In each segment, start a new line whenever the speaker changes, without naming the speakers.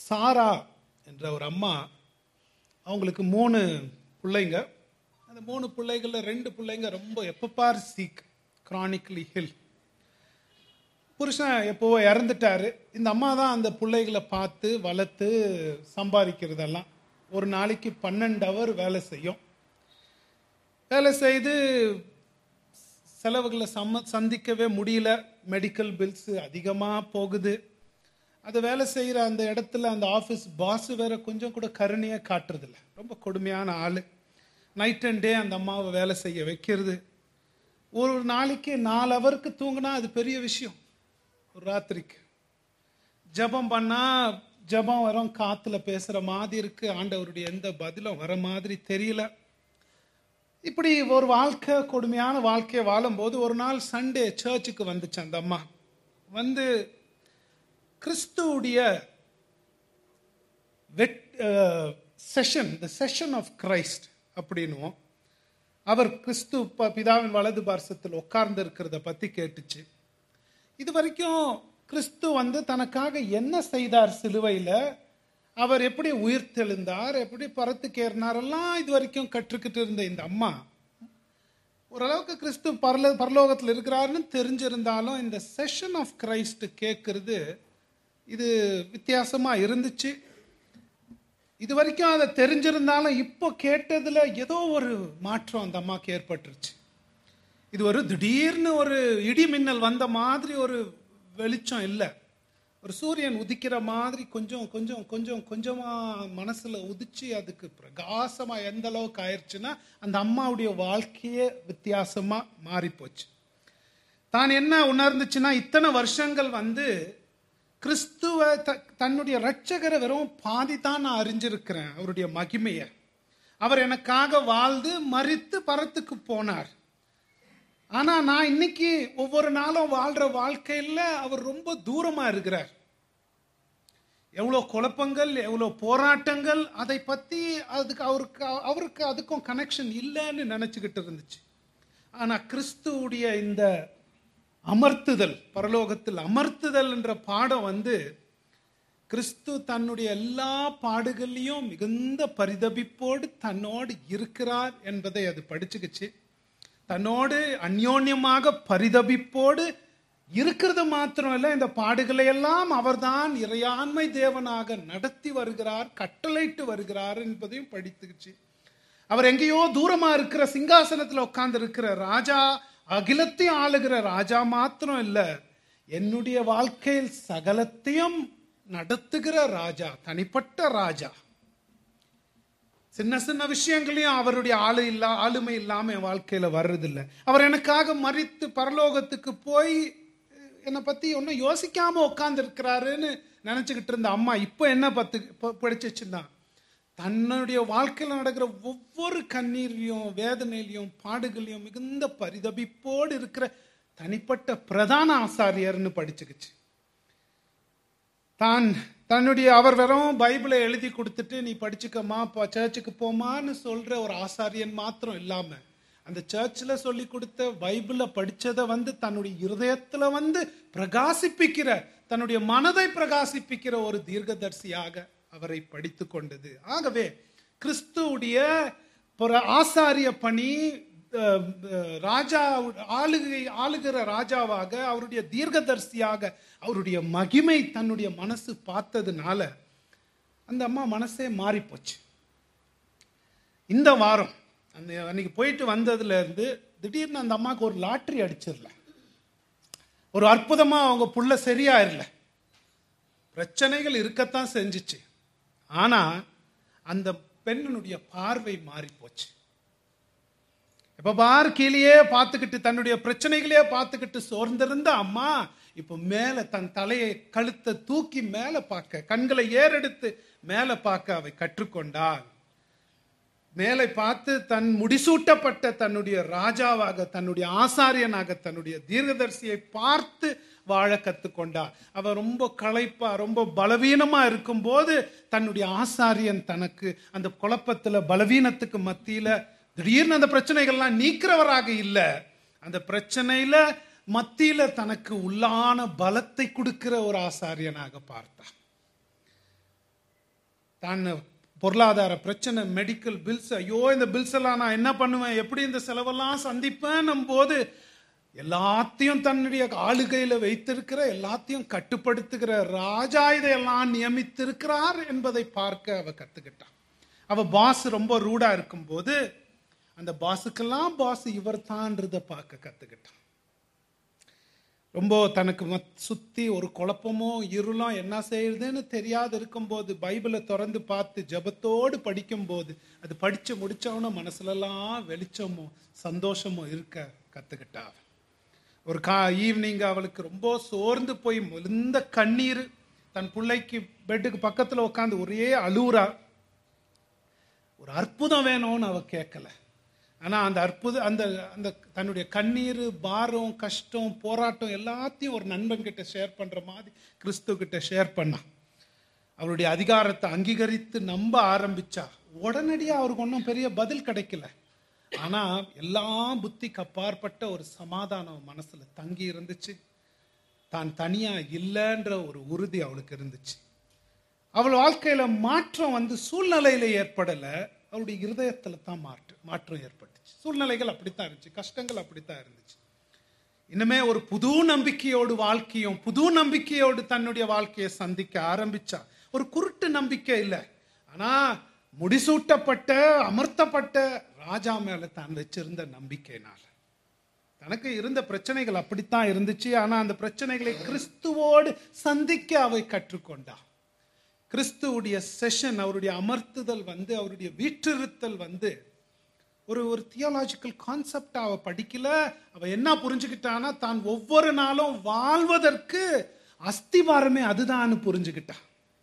சாரா என்ற ஒரு அம்மா அவங்களுக்கு மூணு பிள்ளைங்க அந்த மூணு பிள்ளைகளில் ரெண்டு பிள்ளைங்க ரொம்ப எப்பப்பார் சீக் கிரானிக்கலி ஹில் புருஷன் எப்போவோ இறந்துட்டாரு இந்த அம்மா தான் அந்த பிள்ளைகளை பார்த்து வளர்த்து சம்பாதிக்கிறதெல்லாம் ஒரு நாளைக்கு பன்னெண்டு ஹவர் வேலை செய்யும் வேலை செய்து செலவுகளை சம்ம சந்திக்கவே முடியல மெடிக்கல் பில்ஸ் அதிகமாக போகுது அது வேலை செய்கிற அந்த இடத்துல அந்த ஆஃபீஸ் பாஸ் வேற கொஞ்சம் கூட கருணையாக காட்டுறதில்ல ரொம்ப கொடுமையான ஆள் நைட் அண்ட் டே அந்த அம்மாவை வேலை செய்ய வைக்கிறது ஒரு நாளைக்கு நாலு ஹவருக்கு தூங்கினா அது பெரிய விஷயம் ஒரு ராத்திரிக்கு ஜெபம் பண்ணா ஜெபம் வரும் காத்துல பேசுற மாதிரி இருக்கு ஆண்டவருடைய எந்த பதிலும் வர மாதிரி தெரியல இப்படி ஒரு வாழ்க்கை கொடுமையான வாழ்க்கையை வாழும்போது ஒரு நாள் சண்டே சர்ச்சுக்கு வந்துச்சு அந்த அம்மா வந்து கிறிஸ்துவுடைய வெட் session the session of Christ அப்படின்னுவோம் அவர் கிறிஸ்து ப- பிதாவின் வலது பார்சத்தில் உட்கார்ந்து இருக்கிறத பத்தி கேட்டுச்சு இது வரைக்கும் கிறிஸ்து வந்து தனக்காக என்ன செய்தார் சிலுவையில அவர் எப்படி உயிர்த்தெழுந்தார் எப்படி பரத்துக்கேறினார் எல்லாம் இது வரைக்கும் கற்றுக்கிட்டு இருந்த இந்த அம்மா ஓரளவுக்கு கிறிஸ்து பரல பரலோகத்தில் இருக்கிறாருன்னு தெரிஞ்சிருந்தாலும் இந்த செஷன் ஆஃப் கிரைஸ்ட் கேட்கறது இது வித்தியாசமா இருந்துச்சு இது வரைக்கும் அதை தெரிஞ்சிருந்தாலும் இப்போ கேட்டதுல ஏதோ ஒரு மாற்றம் அந்த அம்மாக்கு ஏற்பட்டுருச்சு இது ஒரு திடீர்னு ஒரு இடி மின்னல் வந்த மாதிரி ஒரு வெளிச்சம் இல்லை ஒரு சூரியன் உதிக்கிற மாதிரி கொஞ்சம் கொஞ்சம் கொஞ்சம் கொஞ்சமா மனசுல உதிச்சு அதுக்கு பிரகாசமா எந்த அளவுக்கு ஆயிடுச்சுன்னா அந்த அம்மாவுடைய வாழ்க்கையே வித்தியாசமா மாறி போச்சு தான் என்ன உணர்ந்துச்சுன்னா இத்தனை வருஷங்கள் வந்து கிறிஸ்துவ த- தன்னுடைய ரட்சகரை வெறும் பாதி தான் நான் அறிஞ்சிருக்கிறேன் அவருடைய மகிமையை அவர் எனக்காக வாழ்ந்து மறித்து பரத்துக்கு போனார் ஆனா நான் இன்னைக்கு ஒவ்வொரு நாளும் வாழ்ற வாழ்க்கையில அவர் ரொம்ப தூரமா இருக்கிறார் எவ்வளோ குழப்பங்கள் எவ்வளோ போராட்டங்கள் அதை பத்தி அதுக்கு அவருக்கு அவருக்கு அதுக்கும் கனெக்ஷன் இல்லைன்னு நினைச்சுக்கிட்டு இருந்துச்சு ஆனா கிறிஸ்துவுடைய இந்த அமர்த்துதல் பரலோகத்தில் அமர்த்துதல் என்ற பாடம் வந்து கிறிஸ்து தன்னுடைய எல்லா பாடுகள்லையும் மிகுந்த பரிதபிப்போடு தன்னோடு இருக்கிறார் என்பதை அது படிச்சுக்கிச்சு தன்னோடு அந்யோன்யமாக பரிதபிப்போடு இருக்கிறது மாத்திரம் இல்ல இந்த பாடுகளை எல்லாம் அவர்தான் இறையாண்மை தேவனாக நடத்தி வருகிறார் கட்டளையிட்டு வருகிறார் என்பதையும் படித்துக்கிச்சு அவர் எங்கேயோ தூரமா இருக்கிற சிங்காசனத்துல உட்கார்ந்து இருக்கிற ராஜா அகிலத்தையும் ஆளுகிற ராஜா மாத்திரம் இல்ல என்னுடைய வாழ்க்கையில் சகலத்தையும் நடத்துகிற ராஜா தனிப்பட்ட ராஜா சின்ன சின்ன விஷயங்களையும் அவருடைய ஆளு இல்ல ஆளுமை இல்லாம என் வாழ்க்கையில வர்றதில்ல அவர் எனக்காக மறித்து பரலோகத்துக்கு போய் என்னை பத்தி ஒன்றும் யோசிக்காம உட்கார்ந்து இருக்கிறாருன்னு நினைச்சுக்கிட்டு இருந்த அம்மா இப்போ என்ன பத்து ப- படிச்சுச்சுன்னா தன்னுடைய வாழ்க்கையில் நடக்கிற ஒவ்வொரு கண்ணீரையும் வேதனையிலையும் பாடுகளையும் மிகுந்த பரிதபிப்போடு இருக்கிற தனிப்பட்ட பிரதான ஆசாரியர்னு படிச்சுக்கிச்சு தான் தன்னுடைய அவர் வெறும் பைபிளை எழுதி கொடுத்துட்டு நீ படிச்சுக்கம்மா போ சர்ச்சுக்கு போமான்னு சொல்ற ஒரு ஆசாரியன் மாத்திரம் இல்லாம அந்த சர்ச்சில் சொல்லி கொடுத்த பைபிளை படிச்சதை வந்து தன்னுடைய இருதயத்துல வந்து பிரகாசிப்பிக்கிற தன்னுடைய மனதை பிரகாசிப்பிக்கிற ஒரு தீர்க்கதரிசியாக அவரை படித்து கொண்டது ஆகவே கிறிஸ்துவுடைய ஒரு ஆசாரிய பணி அஹ், அஹ், ராஜா ஆளுகை ஆளுகிற ராஜாவாக அவருடைய தீர்க்கதரிசியாக அவருடைய மகிமை தன்னுடைய மனசு பார்த்ததுனால அந்த அம்மா மனசே மாறி போச்சு இந்த வாரம் அந்த அன்னைக்கு போயிட்டு வந்ததுல இருந்து திடீர்னு அந்த அம்மாவுக்கு ஒரு லாட்டரி அடிச்சிடல ஒரு அற்புதமா அவங்க புள்ள சரியாயிரல பிரச்சனைகள் இருக்கத்தான் செஞ்சுச்சு ஆனா அந்த பெண்ணினுடைய பார்வை மாறி போச்சு இப்ப பார் கீழேயே பார்த்துக்கிட்டு தன்னுடைய பிரச்சனைகளையே பார்த்துக்கிட்டு சோர்ந்திருந்த அம்மா இப்ப மேல தன் தலையை கழுத்தை தூக்கி மேல பார்க்க கண்களை ஏறெடுத்து மேல பார்க்க அவை கற்றுக்கொண்டாள் மேலே பார்த்து தன் முடிசூட்டப்பட்ட தன்னுடைய ராஜாவாக தன்னுடைய ஆசாரியனாக தன்னுடைய தீர்க்கதரிசியை பார்த்து வாழ கத்துக்கொண்டார் அவ ரொம்ப களைப்பா ரொம்ப பலவீனமா இருக்கும்போது தன்னுடைய ஆசாரியன் தனக்கு அந்த குழப்பத்துல பலவீனத்துக்கு மத்தியில திடீர்னு அந்த பிரச்சனைகள்லாம் நீக்கிறவராக இல்ல அந்த பிரச்சனையில மத்தியில தனக்கு உள்ளான பலத்தை கொடுக்கிற ஒரு ஆசாரியனாக பார்த்தார் தான் பொருளாதார பிரச்சனை மெடிக்கல் பில்ஸ் ஐயோ இந்த பில்ஸ் எல்லாம் நான் என்ன பண்ணுவேன் எப்படி இந்த செலவெல்லாம் சந்திப்பேன் போது எல்லாத்தையும் தன்னுடைய ஆளுகையில வைத்திருக்கிற எல்லாத்தையும் கட்டுப்படுத்துகிற ராஜா இதையெல்லாம் நியமித்திருக்கிறார் என்பதை பார்க்க அவ கத்துக்கிட்டான் அவ பாஸ் ரொம்ப ரூடா இருக்கும்போது அந்த பாஸுக்கெல்லாம் பாஸ் இவர் தான்றத பார்க்க கத்துக்கிட்டான் ரொம்ப தனக்கு மத் சுத்தி ஒரு குழப்பமோ இருளும் என்ன செய்யுதுன்னு தெரியாது இருக்கும்போது பைபிளை திறந்து பார்த்து ஜபத்தோடு படிக்கும்போது அது படிச்சு முடிச்சவன மனசுலலாம் வெளிச்சமும் சந்தோஷமும் இருக்க கத்துக்கிட்டா அவ. ஒரு கா ஈவினிங் அவளுக்கு ரொம்ப சோர்ந்து போய் மெலிந்த கண்ணீர் தன் பிள்ளைக்கு பெட்டுக்கு பக்கத்துல உட்காந்து ஒரே அழுவுறா ஒரு அற்புதம் வேணும்னு அவ கேட்கல ஆனா அந்த அற்புத அந்த அந்த தன்னுடைய கண்ணீர் பாரம் கஷ்டம் போராட்டம் எல்லாத்தையும் ஒரு நண்பன் கிட்ட ஷேர் பண்ற மாதிரி கிறிஸ்து கிட்ட ஷேர் பண்ணான் அவருடைய அதிகாரத்தை அங்கீகரித்து நம்ப ஆரம்பிச்சா உடனடியா அவருக்கு ஒன்றும் பெரிய பதில் கிடைக்கல ஆனா எல்லா புத்திக்கு அப்பாற்பட்ட ஒரு சமாதானம் அவன் மனசுல தங்கி இருந்துச்சு தான் தனியா இல்லைன்ற ஒரு உறுதி அவளுக்கு இருந்துச்சு அவள் வாழ்க்கையில மாற்றம் வந்து சூழ்நிலையில ஏற்படல அவளுடைய இருதயத்துல தான் மாற்று மாற்றம் ஏற்பட்டுச்சு சூழ்நிலைகள் அப்படித்தான் இருந்துச்சு கஷ்டங்கள் அப்படித்தான் இருந்துச்சு இனிமே ஒரு புது நம்பிக்கையோடு வாழ்க்கையும் புது நம்பிக்கையோடு தன்னுடைய வாழ்க்கையை சந்திக்க ஆரம்பிச்சா ஒரு குருட்டு நம்பிக்கை இல்லை ஆனா முடிசூட்டப்பட்ட அமர்த்தப்பட்ட ராஜா மேல தான் வச்சிருந்த நம்பிக்கையினால தனக்கு இருந்த பிரச்சனைகள் அப்படித்தான் இருந்துச்சு ஆனா அந்த பிரச்சனைகளை கிறிஸ்துவோடு சந்திக்க அவை கற்றுக்கொண்டா கிறிஸ்துவுடைய செஷன் அவருடைய அமர்த்துதல் வந்து அவருடைய வீற்றிருத்தல் வந்து ஒரு ஒரு தியாலாஜிக்கல் கான்செப்ட் அவ படிக்கல அவ என்ன புரிஞ்சுக்கிட்டானா தான் ஒவ்வொரு நாளும் வாழ்வதற்கு அஸ்திவாரமே அதுதான் புரிஞ்சுக்கிட்டா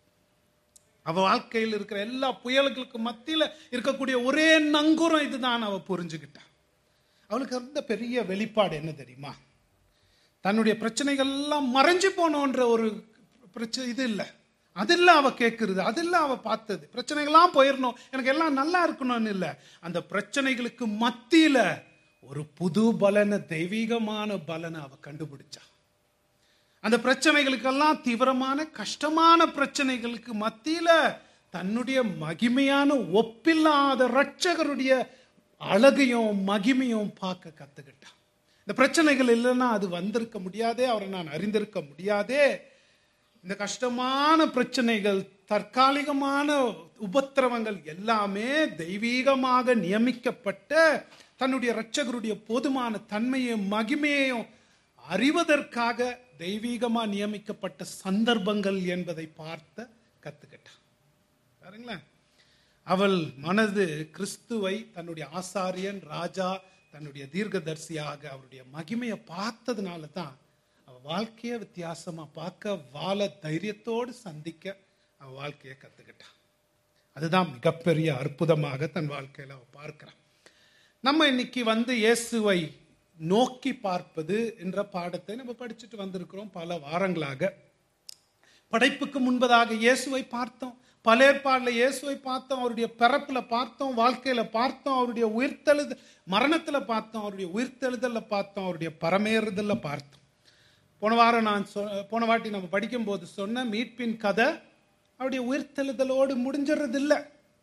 அவ வாழ்க்கையில் இருக்கிற எல்லா புயல்களுக்கு மத்தியில இருக்கக்கூடிய ஒரே நங்குரம் இதுதான் அவ புரிஞ்சுக்கிட்டா அவளுக்கு இருந்த பெரிய வெளிப்பாடு என்ன தெரியுமா தன்னுடைய பிரச்சனைகள் எல்லாம் மறைஞ்சு போனோன்ற ஒரு பிரச்சனை இது இல்லை அதில்ல அவ கேட்கறது அதில்ல அவ பார்த்தது பிரச்சனைகள்லாம் போயிடணும் எனக்கு எல்லாம் நல்லா இருக்கணும்னு இல்லை அந்த பிரச்சனைகளுக்கு மத்தியில ஒரு புது பலனை தெய்வீகமான பலனை அவ கண்டுபிடிச்சா அந்த பிரச்சனைகளுக்கெல்லாம் தீவிரமான கஷ்டமான பிரச்சனைகளுக்கு மத்தியில தன்னுடைய மகிமையான ஒப்பில்லாத ரட்சகருடைய அழகையும் மகிமையும் பார்க்க கத்துக்கிட்டான் இந்த பிரச்சனைகள் இல்லைன்னா அது வந்திருக்க முடியாதே அவரை நான் அறிந்திருக்க முடியாதே இந்த கஷ்டமான பிரச்சனைகள் தற்காலிகமான உபத்திரவங்கள் எல்லாமே தெய்வீகமாக நியமிக்கப்பட்ட தன்னுடைய இரட்சகருடைய போதுமான தன்மையும் மகிமையையும் அறிவதற்காக தெய்வீகமா நியமிக்கப்பட்ட சந்தர்ப்பங்கள் என்பதை பார்த்த கத்துக்கிட்டான் பாருங்களேன் அவள் மனது கிறிஸ்துவை தன்னுடைய ஆசாரியன் ராஜா தன்னுடைய தீர்க்கதரிசியாக அவருடைய மகிமையை பார்த்ததுனால தான் அவ வாழ்க்கையை வித்தியாசமா பார்க்க வாழ தைரியத்தோடு சந்திக்க அவ வாழ்க்கையை கத்துக்கிட்டான் அதுதான் மிகப்பெரிய அற்புதமாக தன் வாழ்க்கையில அவ பார்க்கிறான் நம்ம இன்னைக்கு வந்து இயேசுவை நோக்கி பார்ப்பது என்ற பாடத்தை நம்ம படிச்சுட்டு வந்திருக்கிறோம் பல வாரங்களாக படைப்புக்கு முன்பதாக இயேசுவை பார்த்தோம் பல ஏற்பாடுல இயேசுவை பார்த்தோம் அவருடைய பிறப்புல பார்த்தோம் வாழ்க்கையில பார்த்தோம் அவருடைய உயிர்த்தெழுது மரணத்துல பார்த்தோம் அவருடைய உயிர்த்தெழுதல்ல பார்த்தோம் அவருடைய பரமேறுதல்ல பார்த்தோம் போன வாரம் நான் சொ போன வாட்டி நம்ம படிக்கும்போது சொன்ன மீட்பின் கதை அவருடைய உயிர்த்தெழுதலோடு முடிஞ்சிடுறது இல்லை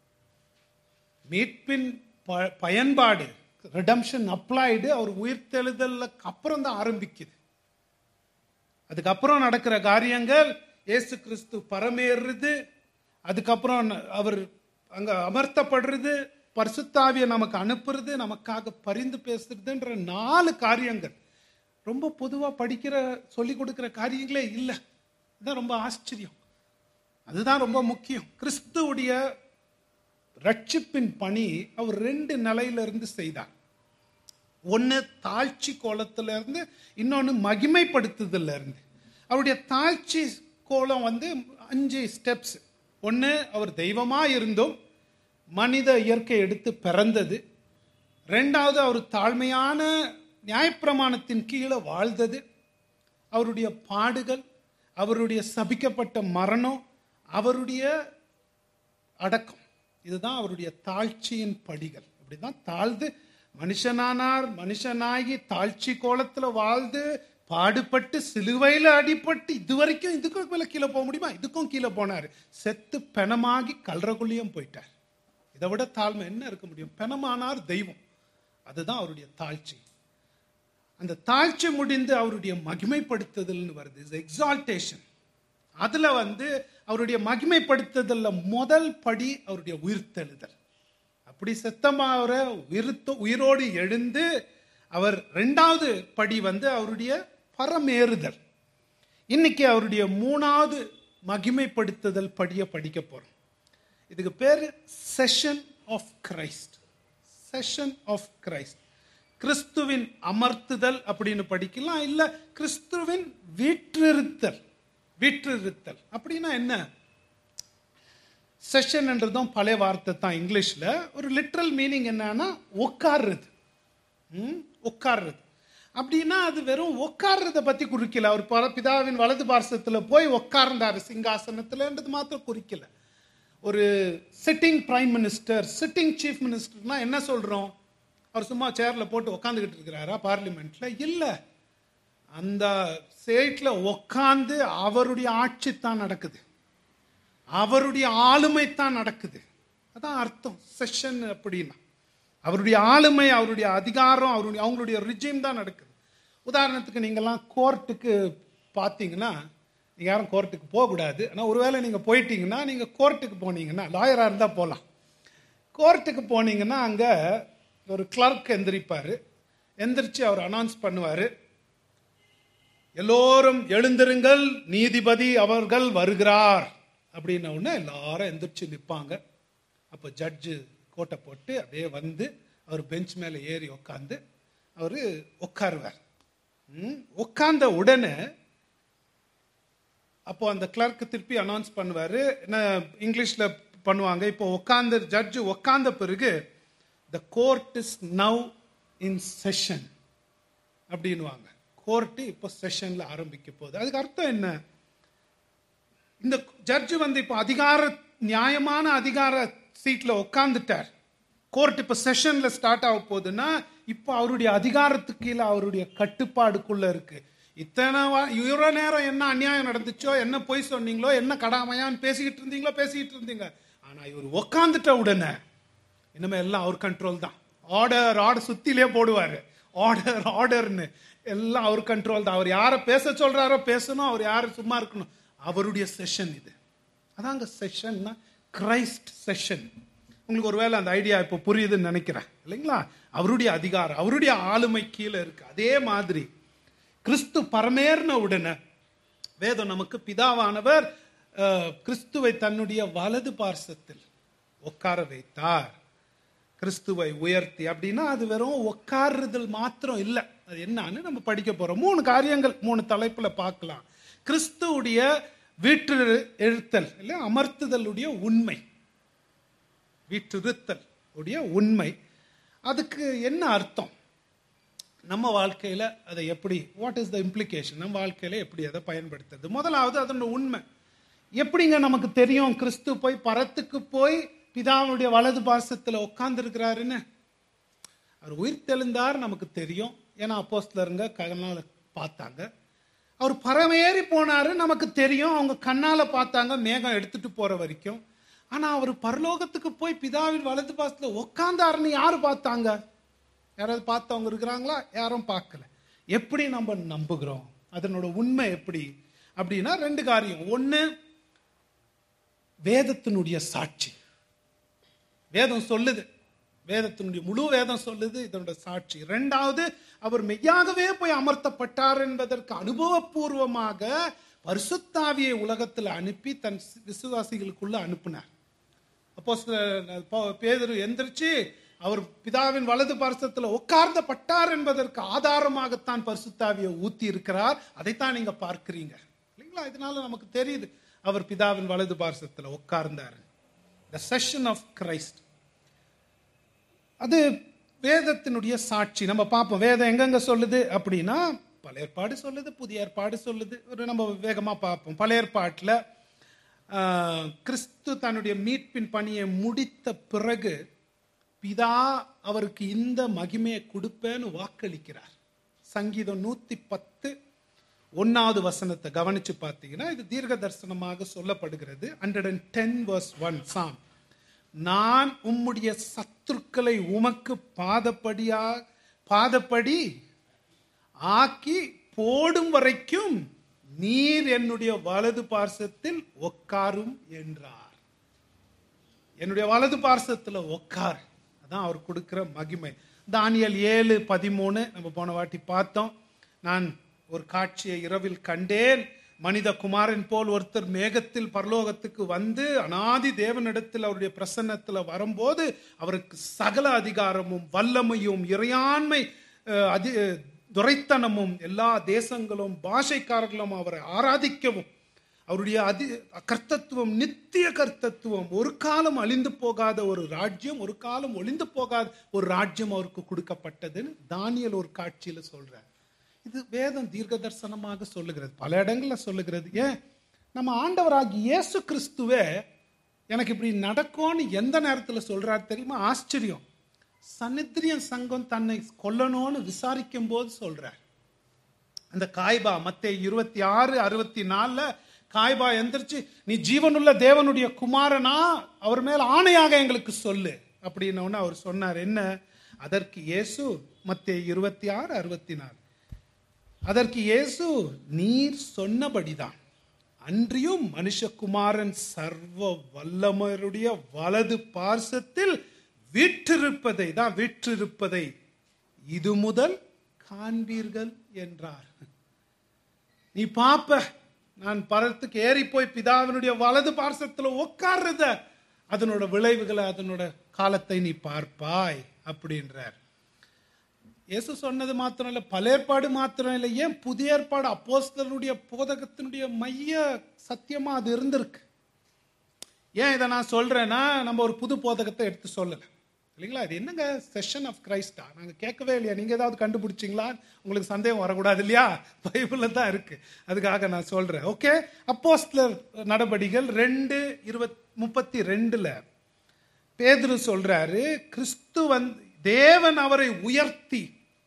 மீட்பின் ப- பயன்பாடு ரிடம்ஷன் அப்ளைடு அவர் உயிர்த்தெழுதலுக்கு அப்புறம் தான் ஆரம்பிக்குது அதுக்கப்புறம் நடக்கிற காரியங்கள் இயேசு கிறிஸ்து பரமேறுறது அதுக்கப்புறம் ந- அவர் அங்க அமர்த்தப்படுறது பரிசுத்தாவிய நமக்கு அனுப்புறது நமக்காக பரிந்து பேசுறதுன்ற நாலு காரியங்கள் ரொம்ப பொதுவா படிக்கிற சொல்லி கொடுக்கிற காரியங்களே இல்லை இதுதான் ரொம்ப ஆச்சரியம் அதுதான் ரொம்ப முக்கியம் கிறிஸ்துவுடைய ரட்சிப்பின் பணி அவர் ரெண்டு நிலையில இருந்து செய்தார் ஒன்று தாழ்ச்சி கோலத்துல இருந்து இன்னொன்று மகிமைப்படுத்துதல்ல இருந்து அவருடைய தாழ்ச்சி கோலம் வந்து அஞ்சு ஸ்டெப்ஸ் ஒன்று அவர் தெய்வமா இருந்தும் மனித இயற்கை எடுத்து பிறந்தது ரெண்டாவது அவர் தாழ்மையான நியாயப்பிரமாணத்தின் கீழே வாழ்ந்தது அவருடைய பாடுகள் அவருடைய சபிக்கப்பட்ட மரணம் அவருடைய அடக்கம் இதுதான் அவருடைய தாழ்ச்சியின் படிகள் அப்படிதான் தாழ்ந்து மனுஷனானார் மனுஷனாகி தாழ்ச்சி கோலத்துல வாழ்ந்து பாடுபட்டு சிலுவையில் அடிபட்டு இது வரைக்கும் இதுக்கும் மேல கீழே போக முடியுமா இதுக்கும் கீழே போனாரு செத்து பெணமாகி கல்றகுள்ளியும் போயிட்டார் இதை விட தாழ்மை என்ன இருக்க முடியும் பெணமானார் தெய்வம் அதுதான் அவருடைய தாழ்ச்சி அந்த தாழ்ச்சி முடிந்து அவருடைய மகிமைப்படுத்துதல்னு வருது எக்ஸால்டேஷன் அதுல வந்து அவருடைய மகிமைப்படுத்துதல்ல முதல் படி அவருடைய உயிர்த்தெழுதல் அப்படி செத்தமாவர உயிர்த்து உயிரோடு எழுந்து அவர் ரெண்டாவது படி வந்து அவருடைய பரமேறுதல் இன்னைக்கு அவருடைய மூணாவது மகிமைப்படுத்துதல் படியை படிக்க போறோம் இதுக்கு பேர் session of Christ session of Christ கிறிஸ்துவின் அமர்த்துதல் அப்படின்னு படிக்கலாம் இல்ல கிறிஸ்துவின் வீற்றிருத்தல் வீற்றிருத்தல் அப்படின்னா என்ன செஷன்ன்றதும் பழைய வார்த்தை தான் இங்கிலீஷ்ல ஒரு லிட்ரல் மீனிங் என்னன்னா உட்கார்றது ம், உட்கார்றது அப்படின்னா அது வெறும் உட்கார்றத பத்தி குறிக்கல அவர் பர- பிதாவின் வலது பார்சத்துல போய் உட்கார்ந்தாரு சிங்காசனத்துலன்றது மாத்திரம் குறிக்கல ஒரு sitting prime minister sitting chief மினிஸ்டர்னா என்ன சொல்றோம் அவர் சும்மா சேர்ல போட்டு உட்காந்துக்கிட்டு இருக்கிறாரா பார்லிமெண்ட்ல இல்ல அந்த சேட்ல உட்காந்து அவருடைய ஆட்சி தான் நடக்குது அவருடைய ஆளுமை தான் நடக்குது அதான் அர்த்தம் செஷன் அப்படின்னா அவருடைய ஆளுமை அவருடைய அதிகாரம் அவருடைய அவங்களுடைய ரிஜிம் தான் நடக்குது உதாரணத்துக்கு நீங்கள்லாம் கோர்ட்டுக்கு பார்த்தீங்கன்னா நீங்கள் யாரும் கோர்ட்டுக்கு போகக்கூடாது ஆனால் ஒருவேளை நீங்கள் போயிட்டீங்கன்னா நீங்கள் கோர்ட்டுக்கு போனீங்கன்னா லாயராக இருந்தால் போகலாம் கோர்ட்டுக்கு போனீங்கன்னா அங்கே ஒரு கிளர்க் எந்திரிப்பார் எந்திரிச்சு அவர் அனௌன்ஸ் பண்ணுவார் எல்லோரும் எழுந்திருங்கள் நீதிபதி அவர்கள் வருகிறார் அப்படின்ன உடனே எல்லாரும் எந்திரிச்சு நிற்பாங்க அப்போ ஜட்ஜு கோட்டை போட்டு அப்படியே வந்து அவர் பெஞ்ச் மேலே ஏறி உட்காந்து அவர் உட்காருவார் ம், உட்கார்ந்த உடனே அப்போ அந்த கிளர்க் திருப்பி அனௌன்ஸ் பண்ணுவாரு என்ன இங்கிலீஷ்ல பண்ணுவாங்க இப்போ உட்கார்ந்த ஜட்ஜு உட்கார்ந்த பிறகு the court is now in session அப்படின்வாங்க கோர்ட்டு இப்போ செஷன்ல ஆரம்பிக்க போகுது அதுக்கு அர்த்தம் என்ன இந்த ஜட்ஜு வந்து இப்போ அதிகார நியாயமான அதிகார சீட்ல உட்கார்ந்துட்டார் கோர்ட் இப்போ செஷன்ல ஸ்டார்ட் ஆக போகுதுன்னா இப்போ அவருடைய அதிகாரத்துக்கு கீழே அவருடைய கட்டுப்பாடுக்குள்ள இருக்கு இத்தனை வா- இவ்வளோ நேரம் என்ன அநியாயம் நடந்துச்சோ என்ன பொய் சொன்னீங்களோ என்ன கடாமையான்னு பேசிக்கிட்டு இருந்தீங்களோ பேசிக்கிட்டு இருந்தீங்க ஆனா இவர் உட்காந்துட்ட உடனே இனிமே எல்லாம் அவர் கண்ட்ரோல் தான் ஆர்டர் ஆர்டர் சுத்திலே போடுவாரு ஆர்டர் ஆர்டர்னு எல்லாம் அவர் கண்ட்ரோல் தான் அவர் யாரை பேச சொல்றாரோ பேசணும் அவர் யாரை சும்மா இருக்கணும் அவருடைய செஷன் இது அதாங்க செஷன்னா கிரைஸ்ட் செஷன் உங்களுக்கு ஒருவேளை அந்த ஐடியா இப்போ புரியுதுன்னு நினைக்கிறேன் இல்லைங்களா அவருடைய அதிகாரம் அவருடைய ஆளுமை கீழே இருக்கு அதே மாதிரி கிறிஸ்து பரமேறின உடனே வேதம் நமக்கு பிதாவானவர் அஹ், கிறிஸ்துவை தன்னுடைய வலது பார்சத்தில் உட்கார வைத்தார் கிறிஸ்துவை உயர்த்தி அப்படின்னா அது வெறும் உட்காருதல் மாத்திரம் இல்லை அது என்னன்னு நம்ம படிக்க போறோம் மூணு காரியங்கள் மூணு தலைப்புல பார்க்கலாம் கிறிஸ்துவுடைய வீட்டு எழுத்தல் இல்லை அமர்த்துதலுடைய உண்மை வீற்றிருத்தல் உடைய உண்மை அதுக்கு என்ன அர்த்தம் நம்ம வாழ்க்கையில அதை எப்படி வாட் இஸ் த இம்ப்ளிகேஷன் நம்ம வாழ்க்கையில எப்படி அதை பயன்படுத்துறது முதலாவது அதனோட உண்மை எப்படிங்க நமக்கு தெரியும் கிறிஸ்து போய் பரத்துக்கு போய் பிதாவுடைய வலது பாசத்துல உட்கார்ந்து இருக்கிறாருன்னு அவர் உயிர் தெழுந்தார் நமக்கு தெரியும் ஏன்னா அப்போஸ்தலருங்க கண்ணால பார்த்தாங்க அவர் பரமேறி போனாரு நமக்கு தெரியும் அவங்க கண்ணால பார்த்தாங்க மேகம் எடுத்துட்டு போற வரைக்கும் ஆனா அவர் பரலோகத்துக்கு போய் பிதாவின் வலது பாசத்துல உட்கார்ந்தாருன்னு யாரு பார்த்தாங்க யாராவது பார்த்தவங்க இருக்கிறாங்களா யாரும் பார்க்கல எப்படி நம்ம நம்புகிறோம் அதனோட உண்மை எப்படி அப்படின்னா ரெண்டு காரியம் ஒண்ணு வேதத்தினுடைய சாட்சி வேதம் சொல்லுது வேதத்தினுடைய முழு வேதம் சொல்லுது இதனுடைய சாட்சி ரெண்டாவது அவர் மெய்யாகவே போய் அமர்த்தப்பட்டார் என்பதற்கு அனுபவபூர்வமாக பரிசுத்தாவியை உலகத்தில் அனுப்பி தன் விசுவாசிகளுக்குள்ள அனுப்பினார் அப்போ பேதரு எந்திரிச்சு அவர் பிதாவின் வலது பார்சத்துல உட்கார்ந்த பட்டார் என்பதற்கு ஆதாரமாகத்தான் பரிசுத்தாவியை ஊத்தி இருக்கிறார் அதைத்தான் நீங்க பார்க்கிறீங்க இல்லைங்களா இதனால நமக்கு தெரியுது அவர் பிதாவின் வலது பார்சத்துல உட்கார்ந்தார் த செஷன் ஆஃப் கிரைஸ்ட் அது வேதத்தினுடைய சாட்சி நம்ம பார்ப்போம் வேதம் எங்கெங்க சொல்லுது அப்படின்னா பழைய ஏற்பாடு சொல்லுது புதிய ஏற்பாடு சொல்லுது ஒரு நம்ம வேகமா பார்ப்போம் பழைய ஏற்பாட்டில் ஆஹ், கிறிஸ்து தன்னுடைய மீட்பின் பணியை முடித்த பிறகு பிதா அவருக்கு இந்த மகிமையை கொடுப்பேன்னு வாக்களிக்கிறார் சங்கீதம் நூத்தி பத்து ஒன்னாவது வசனத்தை கவனிச்சு பார்த்தீங்கன்னா இது தீர்க்க தரிசனமாக சொல்லப்படுகிறது hundred and ten verse one psalm நான் உம்முடைய சத்துருக்களை உமக்கு பாதப்படியா பாதப்படி ஆக்கி போடும் வரைக்கும் நீர் என்னுடைய வலது பார்சத்தில் உட்காரும் என்றார் என்னுடைய வலது பார்சத்துல உட்கார் அதான் அவர் கொடுக்கிற மகிமை தானியல் ஏழு பதிமூணு நம்ம போன வாட்டி பார்த்தோம் நான் ஒரு காட்சியை இரவில் கண்டேன் மனித குமாரன் போல் ஒருத்தர் மேகத்தில் பரலோகத்துக்கு வந்து அனாதி தேவனிடத்தில் அவருடைய பிரசன்னத்தில் வரும்போது அவருக்கு சகல அதிகாரமும் வல்லமையும் இறையாண்மை அஹ், அதி துரைத்தனமும் எல்லா தேசங்களும் பாஷைக்காரர்களும் அவரை ஆராதிக்கவும் அவருடைய அதி கர்த்தத்துவம் நித்திய கர்த்தத்துவம் ஒரு காலம் அழிந்து போகாத ஒரு ராஜ்யம் ஒரு காலம் ஒளிந்து போகாத ஒரு ராஜ்யம் அவருக்கு கொடுக்கப்பட்டதுன்னு தானியல் ஒரு காட்சியில சொல்றார் இது வேதம் தீர்க்க தரிசனமாக சொல்லுகிறது பல இடங்கள்ல சொல்லுகிறது ஏன் நம்ம ஆண்டவராகி இயேசு கிறிஸ்துவே எனக்கு இப்படி நடக்கும்னு எந்த நேரத்தில் சொல்றாரு தெரியுமா ஆச்சரியம் சன்னித்திரியன் சங்கம் தன்னை கொல்லணும்னு விசாரிக்கும் போது சொல்றார் அந்த காய்பா மத்தே இருபத்தி ஆறு அறுபத்தி நாலுல காய்பா எந்திரிச்சு நீ ஜீவனுள்ள தேவனுடைய குமாரனா அவர் மேல் ஆணையாக எங்களுக்கு சொல்லு அப்படின்னு உடனே அவர் சொன்னார் என்ன அதற்கு இயேசு மத்தே இருபத்தி ஆறு அறுபத்தி நாலு அதற்கு இயேசு நீர் சொன்னபடிதான் அன்றியும் மனுஷகுமாரன் சர்வ வல்லமருடைய வலது பார்சத்தில் வீற்றிருப்பதை தான் வீற்றிருப்பதை இது முதல் காண்பீர்கள் என்றார் நீ பாப்ப நான் பரத்துக்கு ஏறி போய் பிதாவினுடைய வலது பார்சத்துல உட்கார்றத அதனோட விளைவுகளை அதனோட காலத்தை நீ பார்ப்பாய் அப்படின்றார் இயேசு சொன்னது மாத்திரம் இல்லை பல ஏற்பாடு மாத்திரம் இல்லை ஏன் புதிய ஏற்பாடு அப்போஸ்தலனுடைய போதகத்தினுடைய மைய சத்தியமா அது இருந்திருக்கு ஏன் இதை நான் சொல்றேன்னா நம்ம ஒரு புது போதகத்தை எடுத்து சொல்லலை இல்லைங்களா இது என்னங்க செஷன் ஆஃப் கிரைஸ்டா நாங்கள் கேட்கவே இல்லையா நீங்கள் ஏதாவது கண்டுபிடிச்சிங்களா உங்களுக்கு சந்தேகம் வரக்கூடாது இல்லையா பைபிளில் தான் இருக்கு அதுக்காக நான் சொல்றேன் ஓகே அப்போஸ்தலர் நடபடிகள் ரெண்டு இருபத் முப்பத்தி ரெண்டுல பேதுரு சொல்றாரு கிறிஸ்து வந்து தேவன் அவரை உயர்த்தி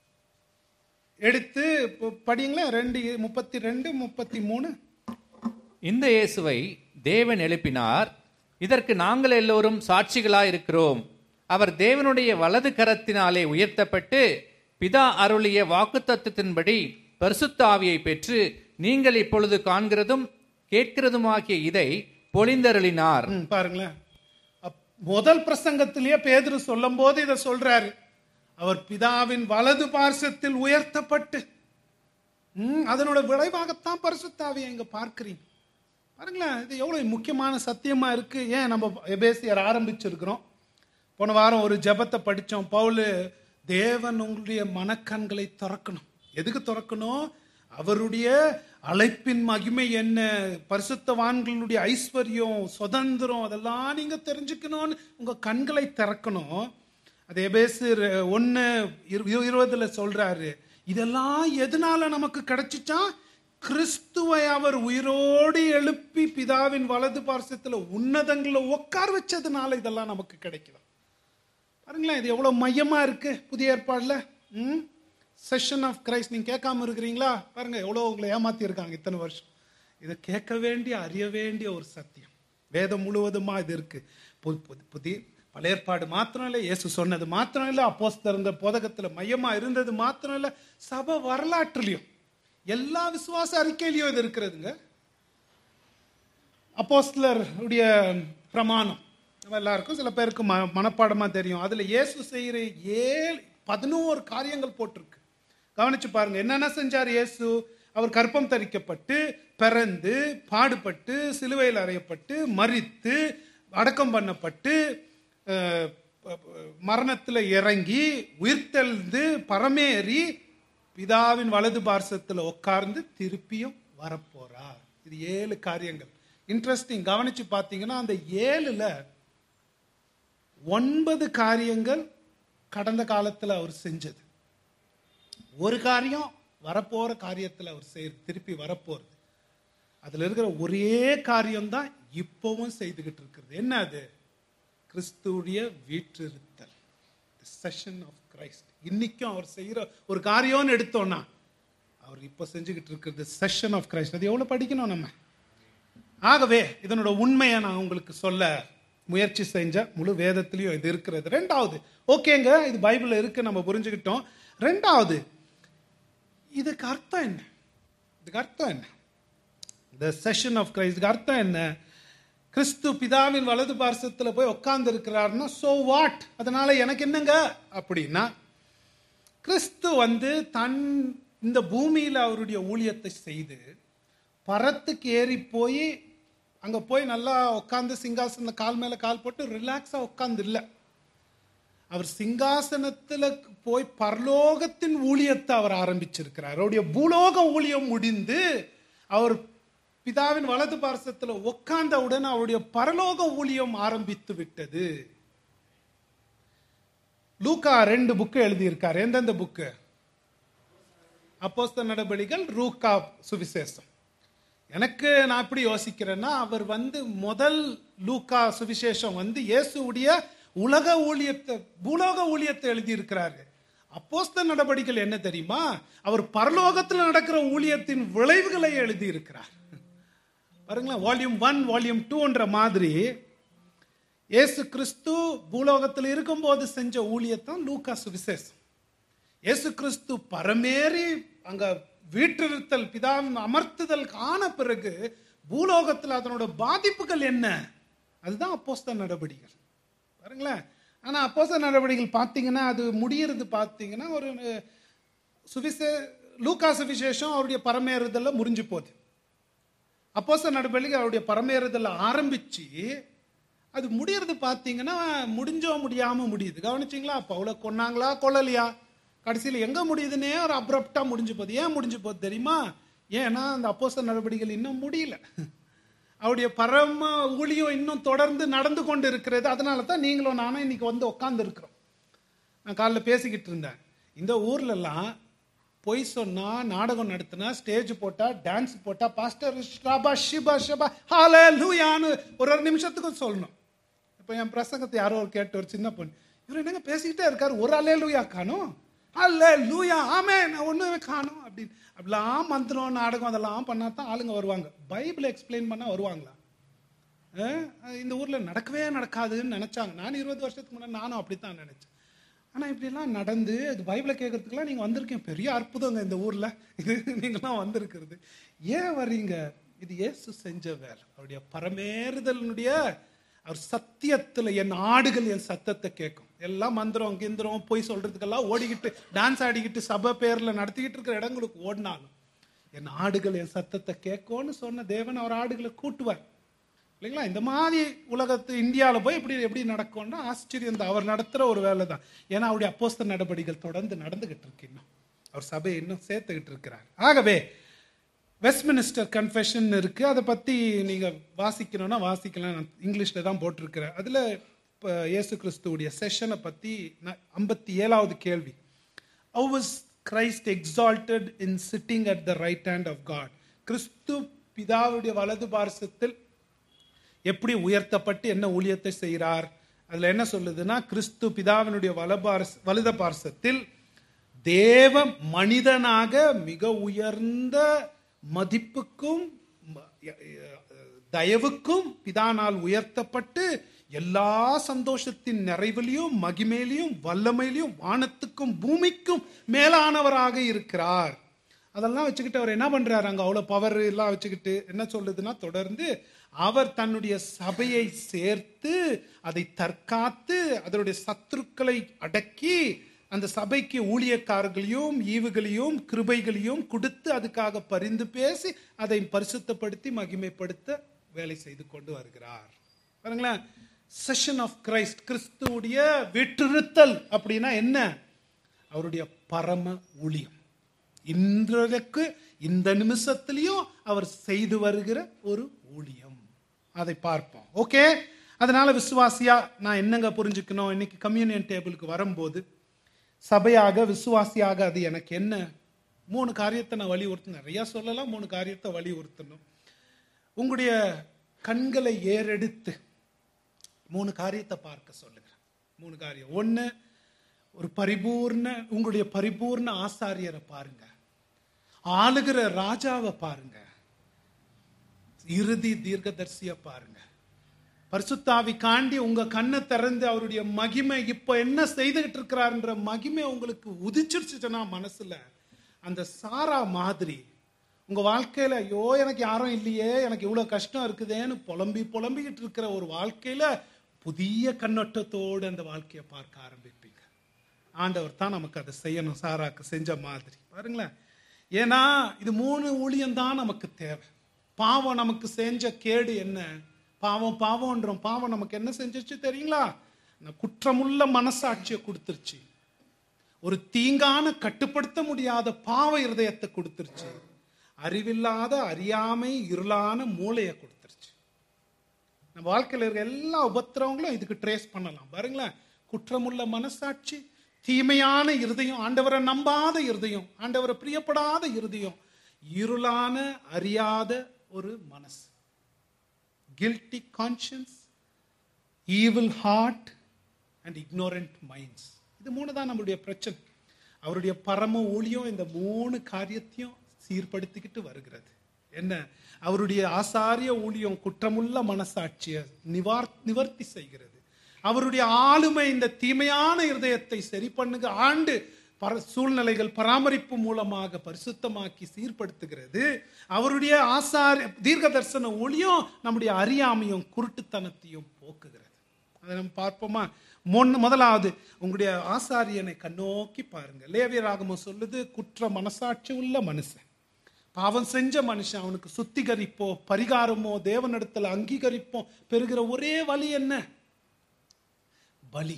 எடுத்து ப- படிங்களேன் ரெண்டு முப்பத்தி ரெண்டு முப்பத்தி மூணு
இந்த இயேசுவை தேவன் எழுப்பினார் இதற்கு நாங்கள் எல்லோரும் சாட்சிகளாய் இருக்கிறோம் அவர் தேவனுடைய வலது கரத்தினாலே உயர்த்தப்பட்டு பிதா அருளிய வாக்குத்தத்தத்தின்படி பரிசுத்த ஆவியை பெற்று நீங்கள் இப்பொழுது காண்கிறதும் கேட்கிறதுமாகிய இதை பொழிந்தருளினார்
ம், பாருங்களேன் அப்- முதல் பிரசங்கத்திலேயே பேதுரு சொல்லும் போது இதை சொல்றாரு அவர் பிதாவின் வலது பார்சத்தில் உயர்த்தப்பட்டு ம், அதனோட விளைவாகத்தான் பரிசுத்தாவியை இங்க பார்க்கிறீங்க பாருங்களேன் இது எவ்வளவு முக்கியமான சத்தியமா இருக்கு ஏன் நம்ம எபேசியர் ஆரம்பிச்சிருக்கிறோம் போன வாரம் ஒரு ஜெபத்தை படிச்சோம் பவுலு தேவன் உங்களுடைய மனக்கண்களை திறக்கணும் எதுக்கு திறக்கணும் அவருடைய அழைப்பின் மகிமை என்ன பரிசுத்தவான்களுடைய ஐஸ்வர்யம் சுதந்திரம் அதெல்லாம் நீங்க தெரிஞ்சுக்கணும்னு உங்க கண்களை திறக்கணும் அது எபேசு ஒன்னு இருபதுல சொல்றாரு இதெல்லாம் எதனால நமக்கு கிடைச்சிச்சா கிறிஸ்துவை அவர் உயிரோடு எழுப்பி பிதாவின் வலது பார்சத்துல உன்னதங்களை உட்கார் வச்சதுனால இதெல்லாம் நமக்கு கிடைக்குது பாருங்களேன் இது எவ்வளவு மையமா இருக்கு புதிய ஏற்பாடுல ம் செஷன் ஆஃப் கிரைஸ்ட் நீங்க கேட்காம இருக்கிறீங்களா பாருங்க எவ்வளவு உங்களை ஏமாத்தி இருக்காங்க இத்தனை வருஷம் இதை கேட்க வேண்டிய அறிய வேண்டிய ஒரு சத்தியம் வேதம் முழுவதுமா இது இருக்கு பு- பு- புதிய பழைய ஏற்பாடு மாத்திரம் இல்லை இயேசு சொன்னது மாத்திரம் இல்லை அப்போஸ்தலர் இருந்த போதகத்துல மையமா இருந்தது மாத்திரம் இல்லை சபை வரலாற்றுலயும் எல்லா விசுவாச அறிக்கையிலையும் இது இருக்கிறதுங்க அப்போஸ்தலர் உடைய பிரமாணம் நம்ம எல்லாருக்கும் சில பேருக்கு ம மனப்பாடமா தெரியும் அதுல இயேசு செய்யற ஏழு பதினோரு காரியங்கள் போட்டிருக்கு கவனிச்சு பாருங்க என்னென்ன செஞ்சார் இயேசு அவர் கற்பம் தரிக்கப்பட்டு பிறந்து பாடுபட்டு சிலுவையில் அறையப்பட்டு மரித்து அடக்கம் பண்ணப்பட்டு அஹ், ப- ப- மரணத்துல இறங்கி உயிர்த்தெழுந்து பரமேறி பிதாவின் வலது பார்சத்துல உட்கார்ந்து திருப்பியும் வரப்போறார் இது ஏழு காரியங்கள் இன்ட்ரெஸ்டிங் கவனிச்சு பார்த்தீங்கன்னா அந்த ஏழுல ஒன்பது காரியங்கள் கடந்த காலத்துல அவர் செஞ்சது ஒரு காரியம் வரப்போற காரியத்துல அவர் செய்ய திருப்பி வரப்போறது அதுல இருக்கிற ஒரே காரியம்தான் இப்பவும் செய்துகிட்டு இருக்கிறது என்ன அது கிறிஸ்துவுடைய வீற்றிருத்தல் செஷன் ஆஃப் கிரைஸ்ட் இன்னைக்கும் அவர் செய்யற ஒரு காரியம்னு எடுத்தோம்னா அவர் இப்போ செஞ்சுக்கிட்டு இருக்கிறது செஷன் ஆஃப் கிரைஸ்ட் அது எவ்வளோ படிக்கணும் நம்ம ஆகவே இதனோட உண்மையை நான் உங்களுக்கு சொல்ல முயற்சி செஞ்ச முழு வேதத்திலையும் இது இருக்கிறது ரெண்டாவது ஓகேங்க இது பைபிள்ல இருக்கு நம்ம புரிஞ்சுக்கிட்டோம் ரெண்டாவது இதுக்கு அர்த்தம் என்ன இதுக்கு அர்த்தம் என்ன த செஷன் ஆஃப் கிரைஸ்டுக்கு அர்த்தம் என்ன கிறிஸ்து பிதாவின் வலது பார்சத்தில் போய் உட்கார்ந்து இருக்கிறாருன்னா சோ வாட் அதனால எனக்கு என்னங்க அப்படின்னா கிறிஸ்து வந்து தன் இந்த பூமியில் அவருடைய ஊழியத்தை செய்து பரத்துக்கு ஏறி போய் அங்க போய் நல்லா உட்காந்து சிங்காசன கால் மேல கால் போட்டு ரிலாக்ஸா உட்கார்ந்து இல்லை அவர் சிங்காசனத்துல போய் பரலோகத்தின் ஊழியத்தை அவர் ஆரம்பிச்சிருக்கிறார் அவருடைய பூலோக ஊழியம் முடிந்து அவர் பிதாவின் வலது பார்சத்துல உட்கார்ந்தவுடன் அவருடைய பரலோக ஊழியம் ஆரம்பித்து விட்டது லூக்கா ரெண்டு புக்கு எழுதியிருக்கார் எந்தெந்த புக்கு அப்போஸ்த நடபடிகள் ரூக்கா சுவிசேஷம் எனக்கு நான் எப்படி யோசிக்கிறேன்னா அவர் வந்து முதல் லூக்கா சுவிசேஷம் வந்து இயேசுடைய உலக ஊழியத்தை பூலோக ஊழியத்தை எழுதியிருக்கிறாரு அப்போஸ்த நடவடிக்கைகள் என்ன தெரியுமா அவர் பரலோகத்தில் நடக்கிற ஊழியத்தின் விளைவுகளை எழுதியிருக்கிறார் பாருங்களேன் வால்யூம் ஒன் வால்யூம் டூன்ற மாதிரி இயேசு கிறிஸ்து பூலோகத்தில் இருக்கும்போது செஞ்ச ஊழியத்தான் லூக்கா சுவிசேஷம் இயேசு கிறிஸ்து பரமேறி அங்க வீற்றிருத்தல் பிதாவின் அமர்த்துதல் ஆன பிறகு பூலோகத்தில் அதனோட பாதிப்புகள் என்ன அதுதான் அப்போஸ்த நடவடிக்கைகள் பாருங்களேன் ஆனா அப்போஸ்த நடவடிக்கைகள் பார்த்தீங்கன்னா அது முடியறது பார்த்தீங்கன்னா ஒரு சுவிசே லூக்கா சுவிசேஷம் அவருடைய பரமேறுதல்ல முறிஞ்சு போகுது அப்போஸ்த நடவடிக்கை அவருடைய பரமேறுதல்ல ஆரம்பிச்சு அது முடியறது பார்த்தீங்கன்னா முடிஞ்சோ முடியாம முடியுது கவனிச்சிங்களா பவுல கொன்னாங்களா கொல்லலையா கடைசியில் எங்க முடியுதுன்னே ஒரு அப்ரப்டா முடிஞ்சு போகுது ஏன் முடிஞ்சு போகுது தெரியுமா ஏன்னா அந்த அப்போஸ்த நடவடிக்கைகள் இன்னும் முடியல அவருடைய பரம ஊழியம் இன்னும் தொடர்ந்து நடந்து கொண்டு இருக்கிறது அதனால தான் நீங்களும் நானும் இன்னைக்கு வந்து உட்கார்ந்து இருக்கிறோம் நான் காலைல பேசிக்கிட்டு இருந்தேன் இந்த ஊர்லலாம் பொய் சொன்னா நாடகம் நடத்தினா ஸ்டேஜ் போட்டா டான்ஸ் போட்டா பாஸ்டர் ஷபா ஷிபா ஷபா ஹாலே லூயான்னு ஒரு ஒரு நிமிஷத்துக்கும் சொல்லணும் இப்போ என் பிரசங்கத்தை யாரோ ஒரு கேட்டு ஒரு சின்ன பொண்ணு இவர் என்னங்க பேசிக்கிட்டே இருக்காரு ஒரு அலே லூயா காணும் அல்ல லூயா ஆமே நான் ஒன்றுமே காணும் அப்படின்னு அப்படிலாம் மந்திரம் நாடகம் அதெல்லாம் பண்ணா தான் ஆளுங்க வருவாங்க பைபிள் எக்ஸ்பிளைன் பண்ணா வருவாங்களா அஹ் இந்த ஊர்ல நடக்கவே நடக்காதுன்னு நினைச்சாங்க நான் இருபது வருஷத்துக்கு முன்னாடி நானும் அப்படித்தான் நினைச்சேன் ஆனா இப்படிலாம் நடந்து அது பைபிளை கேட்கறதுக்குலாம் நீங்க வந்திருக்கீங்க பெரிய அற்புதங்க இந்த ஊர்ல இது நீங்களாம் வந்திருக்கிறது ஏன் வர்றீங்க இது இயேசு செஞ்ச வேலை அவருடைய பரமேறுதலினுடைய அவர் சத்தியத்துல என் ஆடுகள் என் சத்தத்தை கேட்கும் எல்லாம் மந்திரம் கிந்திரம் போய் சொல்றதுக்கெல்லாம் ஓடிக்கிட்டு டான்ஸ் ஆடிக்கிட்டு சபை பேர்ல நடத்திக்கிட்டு இருக்கிற இடங்களுக்கு ஓடினாலும் என் ஆடுகள் என் சத்தத்தை கேட்கும்னு சொன்ன தேவன் அவர் ஆடுகளை கூட்டுவார் இல்லைங்களா இந்த மாதிரி உலகத்து இந்தியாவில் போய் இப்படி எப்படி நடக்கும்னா ஆச்சரியம் தான் அவர் நடத்துகிற ஒரு வேலை தான் ஏன்னா அவருடைய அப்போஸ்த நடவடிக்கைகள் தொடர்ந்து நடந்துகிட்டு இருக்கு இன்னும் அவர் சபையை இன்னும் சேர்த்துக்கிட்டு இருக்கிறார் ஆகவே வெஸ்ட்மினிஸ்டர் கன்ஃபெஷன் இருக்கு அதை பத்தி நீங்க வாசிக்கணும்னா வாசிக்கலாம் நான் இங்கிலீஷ்ல தான் போட்டிருக்கிறேன் அதுல இப்ப இயேசு கிறிஸ்துவுடைய செஷனை பத்தி ஐம்பத்தி ஏழாவது கேள்வி How was Christ exalted in sitting at the right hand of God? கிறிஸ்து பிதாவுடைய வலது பார்சத்தில் எப்படி உயர்த்தப்பட்டு என்ன ஊழியத்தை செய்கிறார் அதுல என்ன சொல்லுதுன்னா கிறிஸ்து பிதாவினுடைய வலபார்ஸ் வலத பார்சத்தில் தேவ மனிதனாக மிக உயர்ந்த மதிப்புக்கும் ம- ய- ய- தயவுக்கும் பிதானால் உயர்த்தப்பட்டு எல்லா சந்தோஷத்தின் நிறைவிலையும் மகிமையிலையும் வல்லமையிலையும் வானத்துக்கும் பூமிக்கும் மேலானவராக இருக்கிறார் அதெல்லாம் வச்சுக்கிட்டு அவர் என்ன பண்றாரு அங்க அவ்வளவு பவர் எல்லாம் வச்சுக்கிட்டு என்ன சொல்லுதுன்னா தொடர்ந்து அவர் தன்னுடைய சபையை சேர்த்து அதை தற்காத்து அதனுடைய சத்துருக்களை அடக்கி அந்த சபைக்கு ஊழியக்காரர்களையும் ஈவுகளையும் கிருபைகளையும் கொடுத்து அதுக்காக பரிந்து பேசி அதை பரிசுத்தப்படுத்தி மகிமைப்படுத்த வேலை செய்து கொண்டு வருகிறார் பாருங்களேன் செஷன் ஆஃப் கிரைஸ்ட் கிறிஸ்துவுடைய விட்டிருத்தல் அப்படின்னா என்ன அவருடைய பரம ஊழியம் இன்றைக்கு இந்த நிமிஷத்திலையும் அவர் செய்து வருகிற ஒரு ஊழியம் அதை பார்ப்போம் ஓகே அதனால விசுவாசியா நான் என்னங்க புரிஞ்சுக்கணும் இன்னைக்கு கம்யூனியன் டேபிளுக்கு வரும்போது சபையாக விசுவாசியாக அது எனக்கு என்ன மூணு காரியத்தை நான் வலியுறுத்தணும் நிறைய சொல்லலாம் மூணு காரியத்தை வலியுறுத்தணும் உங்களுடைய கண்களை ஏறெடுத்து மூணு காரியத்தை பார்க்க சொல்லுகிறேன் மூணு காரியம் ஒன்று ஒரு பரிபூர்ண உங்களுடைய பரிபூர்ண ஆசாரியரை பாருங்க ஆளுகிற ராஜாவை பாருங்க இறுதி தீர்க்கதரிசிய பாருங்க பரிசுத்தாவி காண்டி உங்க கண்ணை திறந்து அவருடைய மகிமை இப்ப என்ன செய்துகிட்டு இருக்கிறாருன்ற மகிமை உங்களுக்கு உதிச்சிருச்சுன்னா மனசுல அந்த சாரா மாதிரி உங்க வாழ்க்கையில ஐயோ எனக்கு யாரும் இல்லையே எனக்கு இவ்வளவு கஷ்டம் இருக்குதேன்னு புலம்பி புலம்பிக்கிட்டு இருக்கிற ஒரு வாழ்க்கையில புதிய கண்ணோட்டத்தோடு அந்த வாழ்க்கையை பார்க்க ஆரம்பிப்பீங்க ஆண்டவர் தான் நமக்கு அதை செய்யணும் சாராக்கு செஞ்ச மாதிரி பாருங்களேன் ஏன்னா இது மூணு ஊழியம் தான் நமக்கு தேவை பாவம் நமக்கு செஞ்ச கேடு என்ன பாவம் பாவம்ன்றோம் பாவம் நமக்கு என்ன செஞ்சிருச்சு தெரியுங்களா நான் குற்றமுள்ள மனசாட்சியை கொடுத்துருச்சு ஒரு தீங்கான கட்டுப்படுத்த முடியாத பாவ இருதயத்தை கொடுத்துருச்சு அறிவில்லாத அறியாமை இருளான மூளையை கொடுத்துருச்சு நம்ம வாழ்க்கையில் இருக்க எல்லா உபத்திரவங்களும் இதுக்கு ட்ரேஸ் பண்ணலாம் பாருங்களேன் குற்றமுள்ள மனசாட்சி தீமையான இருதயம் ஆண்டவரை நம்பாத இருதயம் ஆண்டவரை பிரியப்படாத இருதயம் இருளான அறியாத ஒரு மனசு guilty conscience evil heart and ignorant minds இது மூணு தான் நம்மளுடைய பிரச்சனை அவருடைய பரம ஊழியம் இந்த மூணு காரியத்தையும் சீர்படுத்திக்கிட்டு வருகிறது என்ன அவருடைய ஆசாரிய ஊழியம் குற்றமுள்ள மனசாட்சியை நிவார் நிவர்த்தி செய்கிறது அவருடைய ஆளுமை இந்த தீமையான இருதயத்தை சரி பண்ணுங்க ஆண்டு பர சூழ்நிலைகள் பராமரிப்பு மூலமாக பரிசுத்தமாக்கி சீர்படுத்துகிறது அவருடைய ஆசார தீர்க்க தரிசன ஒளியும் நம்முடைய அறியாமையும் குருட்டுத்தனத்தையும் போக்குகிறது அதை நம்ம பார்ப்போமா முன் முதலாவது உங்களுடைய ஆசாரியனை கண்ணோக்கி பாருங்க லேவியராகமம் சொல்லுது குற்ற மனசாட்சி உள்ள மனுஷன் பாவம் செஞ்ச மனுஷன் அவனுக்கு சுத்திகரிப்போ பரிகாரமோ தேவனிடத்துல அங்கீகரிப்போ பெறுகிற ஒரே வழி என்ன பலி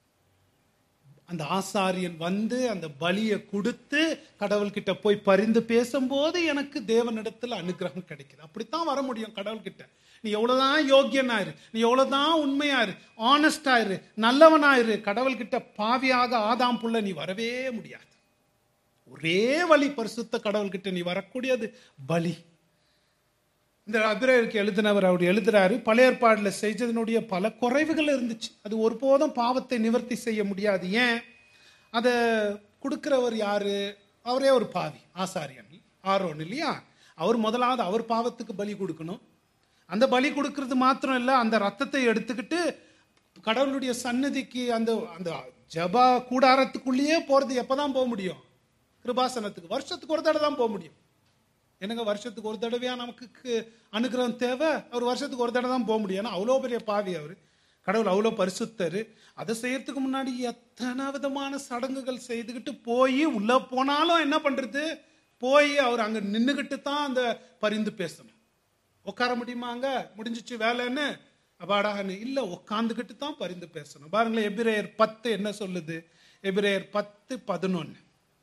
அந்த ஆசாரியன் வந்து அந்த பலியை கொடுத்து கடவுள்கிட்ட போய் பரிந்து பேசும்போது எனக்கு தேவனிடத்துல அனுகிரகம் கிடைக்குது அப்படித்தான் வர முடியும் கடவுள்கிட்ட நீ எவ்வளவுதான் யோக்கியனாயிரு நீ எவ்வளவுதான் உண்மையாயிரு ஆனஸ்டாயிரு நல்லவனாயிரு கடவுள்கிட்ட பாவியாக ஆதாம் புள்ள நீ வரவே முடியாது ஒரே வழி பரிசுத்த கடவுள்கிட்ட நீ வரக்கூடியது பலி இந்த அபிரேயருக்கு எழுதினவர் அவர் எழுதுறாரு பழைய ஏற்பாடுல செஞ்சதனுடைய பல குறைவுகள் இருந்துச்சு அது ஒருபோதும் பாவத்தை நிவர்த்தி செய்ய முடியாது ஏன் அதை கொடுக்கிறவர் யாரு அவரே ஒரு பாவி ஆசாரியன் ஆரோன் இல்லையா அவர் முதலாவது அவர் பாவத்துக்கு பலி கொடுக்கணும் அந்த பலி கொடுக்கறது மாத்திரம் இல்லை அந்த ரத்தத்தை எடுத்துக்கிட்டு கடவுளுடைய சன்னதிக்கு அந்த அந்த ஜபா கூடாரத்துக்குள்ளேயே போறது எப்பதான் போக முடியும் கிருபாசனத்துக்கு வருஷத்துக்கு ஒரு தடவை தான் போக முடியும் என்னங்க வருஷத்துக்கு ஒரு தடவையா நமக்கு கு- அனுகிரகம் தேவை அவர் வருஷத்துக்கு ஒரு தடவை தான் போக முடியும் ஏன்னா அவ்வளோ பெரிய பாவி அவர் கடவுள் அவ்வளோ பரிசுத்தர் அதை செய்யறதுக்கு முன்னாடி எத்தனை விதமான சடங்குகள் செய்துக்கிட்டு போய் உள்ள போனாலும் என்ன பண்றது போய் அவர் அங்க நின்றுகிட்டு தான் அந்த பரிந்து பேசணும் உட்கார முடியுமா அங்க முடிஞ்சிச்சு வேலைன்னு அப்பாடான்னு இல்ல உட்காந்துக்கிட்டு தான் பரிந்து பேசணும் பாருங்களேன் எபிரேயர் பத்து என்ன சொல்லுது எபிரேயர் பத்து பதினொன்னு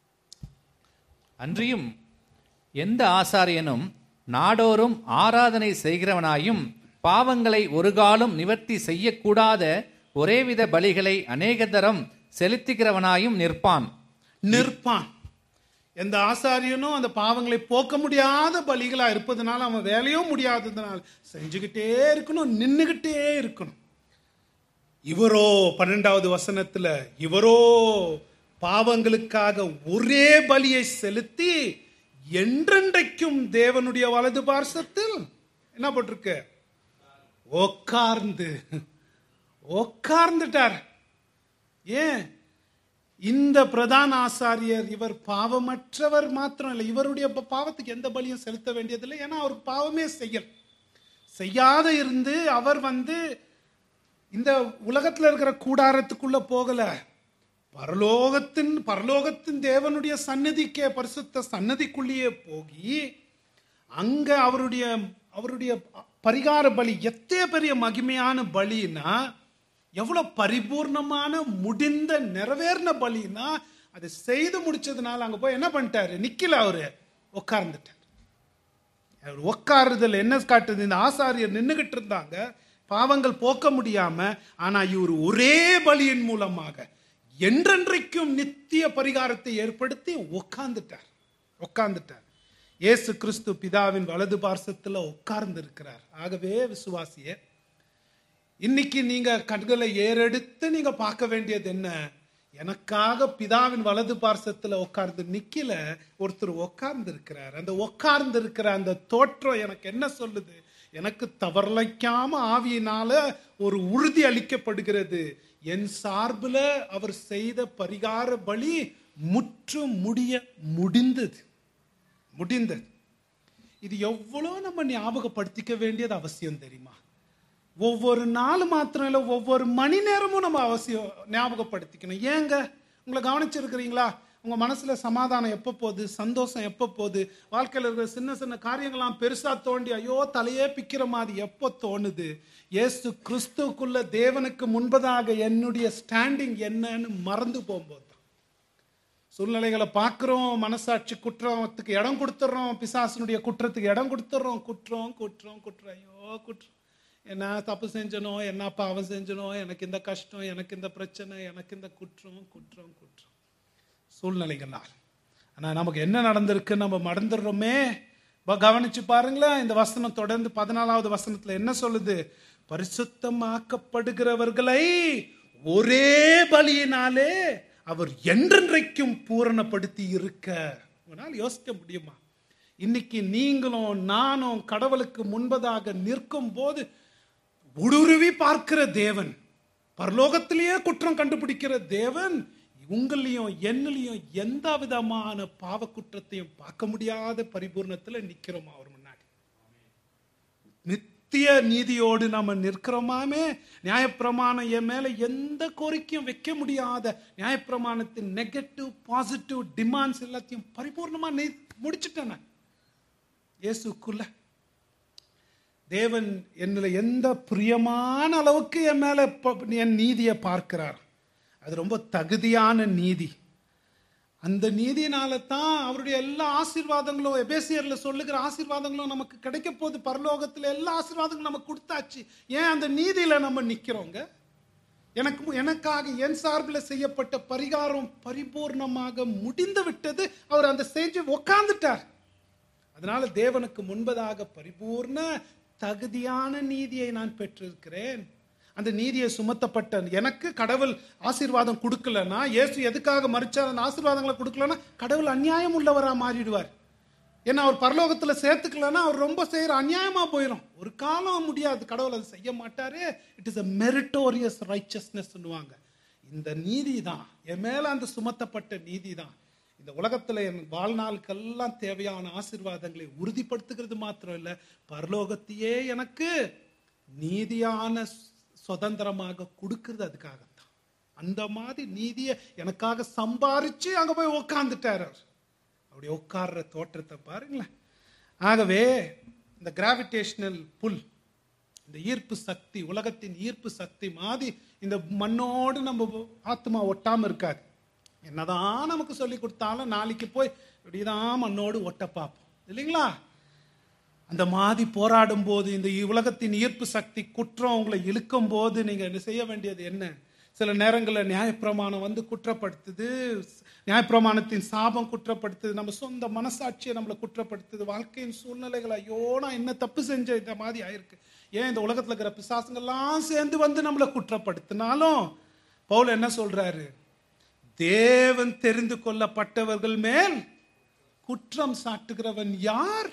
அன்றியும் எந்த ஆசாரியனும் நாடோறும் ஆராதனை செய்கிறவனாயும் பாவங்களை ஒரு காலம் நிவர்த்தி செய்யக்கூடாத ஒரேவித பலிகளை அநேக தரம் செலுத்துகிறவனாயும் நிற்பான்
நிற்பான் எந்த ஆசாரியனும் அந்த பாவங்களை போக்க முடியாத பலிகளா இருப்பதனால அவன் வேலையும் முடியாததுனால செஞ்சுக்கிட்டே இருக்கணும் நின்னுகிட்டே இருக்கணும் இவரோ பன்னெண்டாவது வசனத்துல இவரோ பாவங்களுக்காக ஒரே பலியை செலுத்தி என்றென்றைக்கும் தேவனுடைய வலது பார்சத்தில் என்ன போட்டிருக்கு உட்கார்ந்து உட்கார்ந்துட்டார் ஏன் இந்த பிரதான ஆசாரியர் இவர் பாவமற்றவர் மாத்திரம் இல்லை இவருடைய ப- பாவத்துக்கு எந்த பலியும் செலுத்த வேண்டியதில்லை ஏன்னா அவர் பாவமே செய்யல் செய்யாத இருந்து அவர் வந்து இந்த உலகத்துல இருக்கிற கூடாரத்துக்குள்ள போகல பரலோகத்தின் பரலோகத்தின் தேவனுடைய சன்னதிக்கே பரிசுத்த சன்னதிக்குள்ளேயே போகி அங்க அவருடைய அவருடைய பரிகார பலி எத்தே பெரிய மகிமையான பலினா எவ்வளவு பரிபூர்ணமான முடிந்த நிறைவேறின பலினா அதை செய்து முடிச்சதுனால அங்க போய் என்ன பண்ணிட்டாரு நிக்கல அவரு உட்கார்ந்துட்டார் அவர் உட்காருதல் என்ன காட்டுது இந்த ஆசாரியர் நின்னுகிட்டு இருந்தாங்க பாவங்கள் போக்க முடியாம ஆனா இவர் ஒரே பலியின் மூலமாக என்றென்றைக்கும் நித்திய பரிகாரத்தை ஏற்படுத்தி உட்கார்ந்துட்டார் உட்கார்ந்துட்டார் இயேசு கிறிஸ்து பிதாவின் வலது பார்சத்துல உட்கார்ந்து இருக்கிறார் ஆகவே விசுவாசியே இன்னைக்கு நீங்க கண்களை ஏறெடுத்து நீங்க பார்க்க வேண்டியது என்ன எனக்காக பிதாவின் வலது பார்சத்துல உட்கார்ந்து நிக்கல ஒருத்தர் உட்கார்ந்து இருக்கிறார் அந்த உட்கார்ந்து இருக்கிற அந்த தோற்றம் எனக்கு என்ன சொல்லுது எனக்கு தவறலைக்காம ஆவியினால ஒரு உறுதி அளிக்கப்படுகிறது என் சார்புல அவர் செய்த பரிகார பலி முற்று முடிய முடிந்தது முடிந்தது இது எவ்வளோ நம்ம ஞாபகப்படுத்திக்க வேண்டியது அவசியம் தெரியுமா ஒவ்வொரு நாள் மாத்திரம் இல்லை ஒவ்வொரு மணி நேரமும் நம்ம அவசியம் ஞாபகப்படுத்திக்கணும் ஏங்க உங்களை கவனிச்சிருக்கிறீங்களா உங்க மனசுல சமாதானம் எப்போ போகுது சந்தோஷம் எப்போ போகுது வாழ்க்கையில் இருக்கிற சின்ன சின்ன காரியங்கள்லாம் பெருசா தோண்டி ஐயோ தலையே பிக்கிற மாதிரி எப்போ தோணுது இயேசு கிறிஸ்துக்குள்ள தேவனுக்கு முன்பதாக என்னுடைய ஸ்டாண்டிங் என்னன்னு மறந்து போகும்போது தான் சூழ்நிலைகளை பார்க்குறோம் மனசாட்சி குற்றத்துக்கு இடம் கொடுத்துட்றோம் பிசாசனுடைய குற்றத்துக்கு இடம் கொடுத்துட்றோம் குற்றம் குற்றம் குற்றம் ஐயோ குற்றம் என்ன தப்பு செஞ்சனோ என்ன பாவம் செஞ்சனோ எனக்கு இந்த கஷ்டம் எனக்கு இந்த பிரச்சனை எனக்கு இந்த குற்றம் குற்றம் குற்றம் சூழ்நிலைகளால் ஆனா நமக்கு என்ன நடந்திருக்கு நம்ம மறந்துடுறோமே ப- கவனிச்சு பாருங்களேன் இந்த வசனம் தொடர்ந்து பதினாலாவது வசனத்துல என்ன சொல்லுது பரிசுத்தமாக்கப்படுகிறவர்களை ஒரே பலியினாலே அவர் என்றென்றைக்கும் பூரணப்படுத்தி இருக்க உங்களால் யோசிக்க முடியுமா இன்னைக்கு நீங்களும் நானும் கடவுளுக்கு முன்பதாக நிற்கும் போது ஊடுருவி பார்க்கிற தேவன் பரலோகத்திலேயே குற்றம் கண்டுபிடிக்கிற தேவன் உங்களையும் என்னையும் எந்த விதமான பாவ குற்றத்தையும் பார்க்க முடியாத பரிபூர்ணத்துல நிக்கிறோமா அவர் முன்னாடி நித்திய நீதியோடு நம்ம நிற்கிறோமாமே நியாயப்பிரமாணம் என் மேல எந்த கோரிக்கையும் வைக்க முடியாத நியாயப்பிரமாணத்தின் நெகட்டிவ் பாசிட்டிவ் டிமாண்ட்ஸ் எல்லாத்தையும் பரிபூர்ணமா நீ முடிச்சிட்டேன் நான் இயேசுக்குள்ள தேவன் என்னில் எந்த பிரியமான அளவுக்கு என் மேல ப- என் நீதியை பார்க்கிறார் அது ரொம்ப தகுதியான நீதி அந்த நீதினால தான் அவருடைய எல்லா ஆசீர்வாதங்களும் எபேசியர்ல சொல்லுகிற ஆசீர்வாதங்களும் நமக்கு கிடைக்க போகுது பரலோகத்துல எல்லா ஆசீர்வாதங்களும் நமக்கு கொடுத்தாச்சு ஏன் அந்த நீதியில நம்ம நிக்கிறோங்க எனக்கு மு- எனக்காக என் சார்பில் செய்யப்பட்ட பரிகாரம் பரிபூர்ணமாக முடிந்து விட்டது அவர் அந்த செஞ்சு உக்காந்துட்டார் அதனால தேவனுக்கு முன்பதாக பரிபூர்ண தகுதியான நீதியை நான் பெற்றிருக்கிறேன் அந்த நீதியை சுமத்தப்பட்ட எனக்கு கடவுள் ஆசீர்வாதம் கொடுக்கலன்னா இயேசு எதுக்காக மறிச்சார் அந்த ஆசீர்வாதங்களை கொடுக்கலன்னா கடவுள் அநியாயம் உள்ளவரா மாறிடுவார் ஏன்னா அவர் பரலோகத்துல சேர்த்துக்கலன்னா அவர் ரொம்ப செய்யற அநியாயமா போயிடும் ஒரு காலம் முடியாது கடவுள் அதை செய்ய மாட்டாரு இட் இஸ் அ மெரிட்டோரியஸ் ரைச்சஸ்னஸ்னுவாங்க இந்த நீதி தான் என் மேல அந்த சுமத்தப்பட்ட நீதி தான் இந்த உலகத்துல என் வாழ்நாளுக்கெல்லாம் தேவையான ஆசீர்வாதங்களை உறுதிப்படுத்துகிறது மாத்திரம் இல்ல பரலோகத்தையே எனக்கு நீதியான சு- சுதந்திரமாக கொடுக்கிறது அதுக்காகத்தான் அந்த மாதிரி நீதியை எனக்காக சம்பாரிச்சு அங்க போய் உட்காந்துட்டார் அவர் அப்படி உட்கார்ற தோற்றத்தை பாருங்களேன் ஆகவே இந்த கிராவிடேஷனல் புல் இந்த ஈர்ப்பு சக்தி உலகத்தின் ஈர்ப்பு சக்தி மாதிரி இந்த மண்ணோடு நம்ம ஆத்மா ஒட்டாம இருக்காது என்னதான் நமக்கு சொல்லி கொடுத்தாலும் நாளைக்கு போய் இப்படிதான் மண்ணோடு ஒட்ட பார்ப்போம் இல்லைங்களா அந்த மாதிரி போராடும் போது இந்த உலகத்தின் ஈர்ப்பு சக்தி குற்றம் உங்களை இழுக்கும் போது நீங்க என்ன செய்ய வேண்டியது என்ன சில நேரங்களில் நியாயப்பிரமாணம் வந்து குற்றப்படுத்துது நியாயப்பிரமாணத்தின் சாபம் குற்றப்படுத்துது நம்ம சொந்த மனசாட்சியை நம்மளை குற்றப்படுத்துது வாழ்க்கையின் சூழ்நிலைகள் ஐயோ நான் என்ன தப்பு செஞ்ச இந்த மாதிரி ஆயிருக்கு ஏன் இந்த உலகத்துல இருக்கிற பிசாசுங்கெல்லாம் சேர்ந்து வந்து நம்மளை குற்றப்படுத்தினாலும் பவுல் என்ன சொல்றாரு தேவன் தெரிந்து கொள்ளப்பட்டவர்கள் மேல் குற்றம் சாட்டுகிறவன் யார்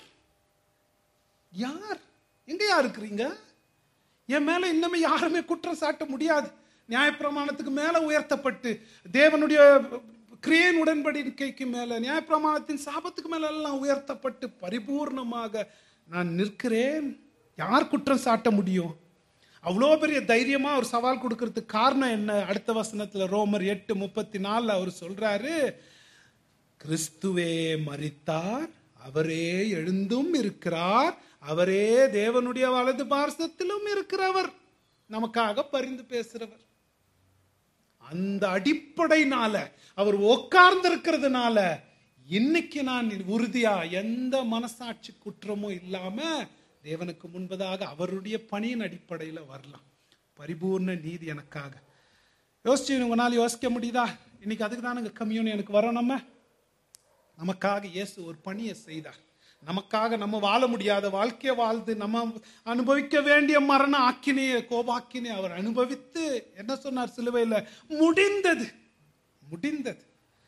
யார் எங்கயா இருக்கிறீங்க என் மேல இன்னுமே யாருமே குற்றம் சாட்ட முடியாது நியாயப்பிரமாணத்துக்கு மேல உயர்த்தப்பட்டு தேவனுடைய கிரியேன் உடன்படிக்கைக்கு மேல நியாயப்பிரமாணத்தின் சாபத்துக்கு மேல எல்லாம் உயர்த்தப்பட்டு பரிபூர்ணமாக நான் நிற்கிறேன் யார் குற்றம் சாட்ட முடியும் அவ்வளோ பெரிய தைரியமா ஒரு சவால் கொடுக்கறதுக்கு காரணம் என்ன அடுத்த வசனத்துல ரோமர் எட்டு முப்பத்தி நாலுல அவர் சொல்றாரு கிறிஸ்துவே மரித்தார் அவரே எழுந்தும் இருக்கிறார் அவரே தேவனுடைய வலது பார்சத்திலும் இருக்கிறவர் நமக்காக பரிந்து பேசுறவர் அந்த அடிப்படைனால அவர் உட்கார்ந்து இருக்கிறதுனால இன்னைக்கு நான் உறுதியா எந்த மனசாட்சி குற்றமும் இல்லாம தேவனுக்கு முன்பதாக அவருடைய பணியின் அடிப்படையில வரலாம் பரிபூர்ண நீதி எனக்காக யோசிச்சு உங்களால் யோசிக்க முடியுதா இன்னைக்கு அதுக்கு தானுங்க கம்யூனியனுக்கு வரோம் நம்ம நமக்காக இயேசு ஒரு பணியை செய்தார் நமக்காக நம்ம வாழ முடியாத வாழ்க்கையை வாழ்ந்து நம்ம அனுபவிக்க வேண்டிய மரண ஆக்கினையை கோபாக்கினை அவர் அனுபவித்து என்ன சொன்னார் சிலுவையில் முடிந்தது முடிந்தது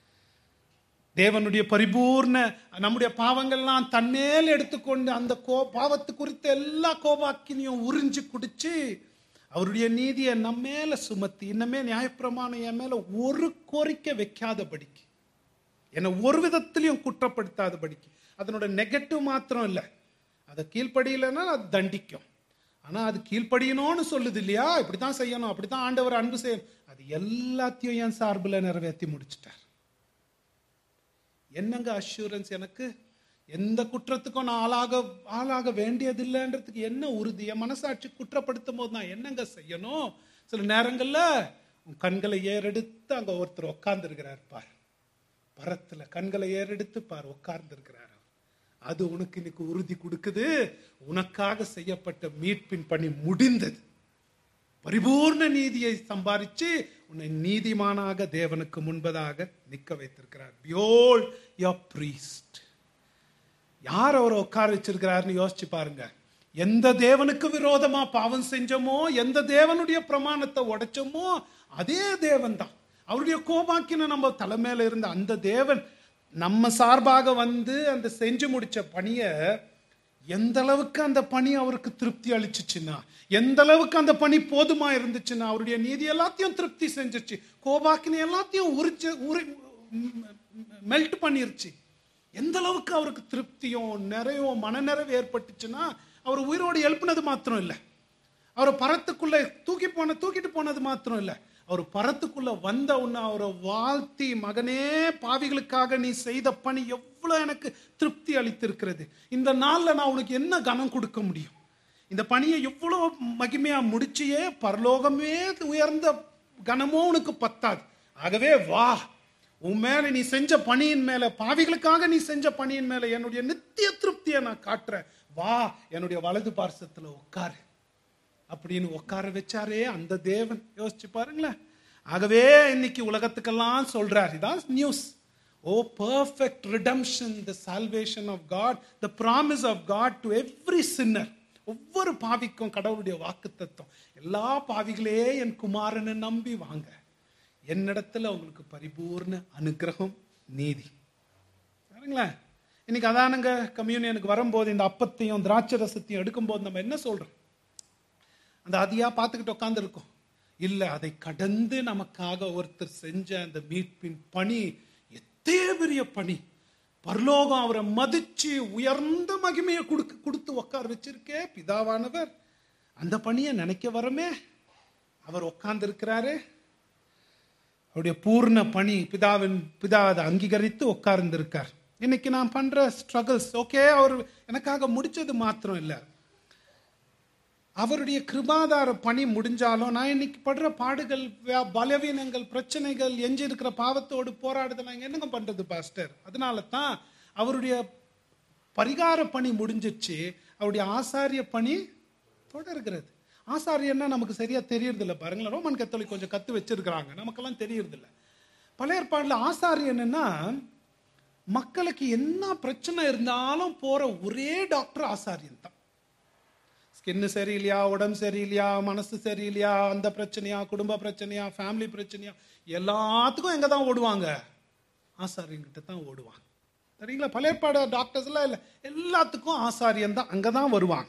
தேவனுடைய பரிபூர்ண நம்முடைய பாவங்கள்லாம் தன்னேல் எடுத்துக்கொண்டு அந்த கோ பாவத்து குறித்த எல்லா கோபாக்கினையும் உறிஞ்சு குடிச்சு அவருடைய நீதியை நம்ம மேல சுமத்தி இன்னமே நியாயப்பிரமாணம் என் மேல ஒரு கோரிக்கை வைக்காதபடிக்கு என்னை ஒரு விதத்திலையும் குற்றப்படுத்தாதபடிக்கு அதனோட நெகட்டிவ் மாத்திரம் இல்லை அதை கீழ்ப்படியலைன்னா அது தண்டிக்கும் ஆனா அது கீழ்ப்படியணும்னு சொல்லுது இல்லையா இப்படித்தான் செய்யணும் அப்படித்தான் ஆண்டவர் அன்பு செய்யணும் அது எல்லாத்தையும் என் சார்பில் நிறைவேற்றி முடிச்சிட்டார் என்னங்க அஷூரன்ஸ் எனக்கு எந்த குற்றத்துக்கும் நான் ஆளாக ஆளாக வேண்டியதில்லைன்றதுக்கு என்ன உறுதி என் மனசாட்சி குற்றப்படுத்தும் போது நான் என்னங்க செய்யணும் சில நேரங்கள்ல உன் கண்களை ஏறெடுத்து அங்க ஒருத்தர் உட்கார்ந்து இருக்கிறார் பார் பரத்துல கண்களை ஏறெடுத்து பார் உட்கார்ந்து இருக்கிறார் அது உனக்கு இன்னைக்கு உறுதி கொடுக்குது உனக்காக செய்யப்பட்ட மீட்பின் பணி முடிந்தது பரிபூர்ண நீதியை சம்பாதிச்சு உன்னை நீதிமானாக தேவனுக்கு முன்பதாக நிக்க வைத்திருக்கிறார் பியோல் யோ பிரீஸ்ட் யார் அவரை உட்கார வச்சிருக்கிறாருன்னு யோசிச்சு பாருங்க எந்த தேவனுக்கு விரோதமா பாவம் செஞ்சோமோ எந்த தேவனுடைய பிரமாணத்தை உடைச்சோமோ அதே தேவன் தான் அவருடைய கோபாக்கின நம்ம தலைமையில இருந்த அந்த தேவன் நம்ம சார்பாக வந்து அந்த செஞ்சு முடிச்ச பணியை எந்த அளவுக்கு அந்த பணி அவருக்கு திருப்தி அளிச்சுச்சுன்னா எந்த அளவுக்கு அந்த பணி போதுமா இருந்துச்சுன்னா அவருடைய நீதி எல்லாத்தையும் திருப்தி செஞ்சிருச்சு கோபாக்கினி எல்லாத்தையும் உரிச்சு உரி மெல்ட் பண்ணிருச்சு எந்த அளவுக்கு அவருக்கு திருப்தியும் நிறையும் மனநிறைவு ஏற்பட்டுச்சுன்னா அவர் உயிரோடு எழுப்பினது மாத்திரம் இல்லை அவரை பரத்துக்குள்ள தூக்கி போன தூக்கிட்டு போனது மாத்திரம் இல்லை அவர் பரத்துக்குள்ள வந்த உன்னை அவரை வாழ்த்தி மகனே பாவிகளுக்காக நீ செய்த பணி எவ்வளவு எனக்கு திருப்தி அளித்திருக்கிறது இந்த நாள்ல நான் உனக்கு என்ன கனம் கொடுக்க முடியும் இந்த பணியை எவ்வளவு மகிமையா முடிச்சியே பரலோகமே உயர்ந்த கனமோ உனக்கு பத்தாது ஆகவே வா உன் மேல நீ செஞ்ச பணியின் மேல பாவிகளுக்காக நீ செஞ்ச பணியின் மேல என்னுடைய நித்திய திருப்தியை நான் காட்டுறேன் வா என்னுடைய வலது பார்சத்துல உட்காரு அப்படின்னு உட்கார வச்சாரே அந்த தேவன் யோசிச்சு பாருங்களேன் ஆகவே இன்னைக்கு உலகத்துக்கெல்லாம் சொல்றார் இதான் news of perfect redemption the salvation of God the promise of God to every sinner ஒவ்வொரு பாவிக்கும் கடவுளுடைய வாக்கு தத்துவம் எல்லா பாவிகளே என் குமாரனை நம்பி வாங்க என்னிடத்துல உங்களுக்கு பரிபூர்ண அனுகிரகம் நீதி பாருங்களேன் இன்னைக்கு அதானுங்க கம்யூனியனுக்கு வரும்போது இந்த அப்பத்தையும் திராட்சை ரசத்தையும் எடுக்கும்போது நம்ம என்ன சொல்றோம் அந்த அதியா பார்த்துக்கிட்டு உட்காந்துருக்கோம் இல்லை அதை கடந்து நமக்காக ஒருத்தர் செஞ்ச அந்த மீட்பின் பணி எத்தே பெரிய பணி பரலோகம் அவரை மதிச்சு உயர்ந்த மகிமையை கொடுக்க கொடுத்து உட்கார வச்சிருக்கே பிதாவானவர் அந்த பணியை நினைக்க வரமே அவர் உட்கார்ந்து இருக்கிறாரு அவருடைய பூர்ண பணி பிதாவின் பிதா அதை அங்கீகரித்து உட்கார்ந்து இருக்கார் இன்னைக்கு நான் பண்ற ஸ்ட்ரகிள்ஸ் ஓகே அவர் எனக்காக முடிச்சது மாத்திரம் இல்லை அவருடைய கிருபாதார பணி முடிஞ்சாலும் நான் இன்னைக்கு படுற பாடுகள் வியா- பலவீனங்கள் பிரச்சனைகள் எஞ்சி இருக்கிற பாவத்தோடு போராடுதல் நாங்கள் என்னங்க பண்றது பாஸ்டர் அதனால தான் அவருடைய பரிகார பணி முடிஞ்சிச்சு அவருடைய ஆசாரிய பணி தொடர்கிறது ஆசாரியன்னா நமக்கு சரியா தெரியறது இல்லை பாருங்களேன் ரோமன் கத்தோலிக் கொஞ்சம் கத்து வச்சிருக்கிறாங்க நமக்கெல்லாம் தெரியறது இல்லை பழைய ஏற்பாடுல ஆசாரியன்னா மக்களுக்கு என்ன பிரச்சனை இருந்தாலும் போற ஒரே டாக்டர் ஆசாரியன் தான் ஸ்கின்னு சரியில்லையா உடம்பு சரியில்லையா மனசு சரியில்லையா அந்த பிரச்சனையா குடும்ப பிரச்சனையா ஃபேமிலி பிரச்சனையா எல்லாத்துக்கும் எங்க தான் ஓடுவாங்க ஆசாரியன்கிட்ட தான் ஓடுவாங்க சரிங்களா பழையப்பாட டாக்டர்ஸ் எல்லாம் இல்லை எல்லாத்துக்கும் ஆசாரியன் தான் அங்கே தான் வருவாங்க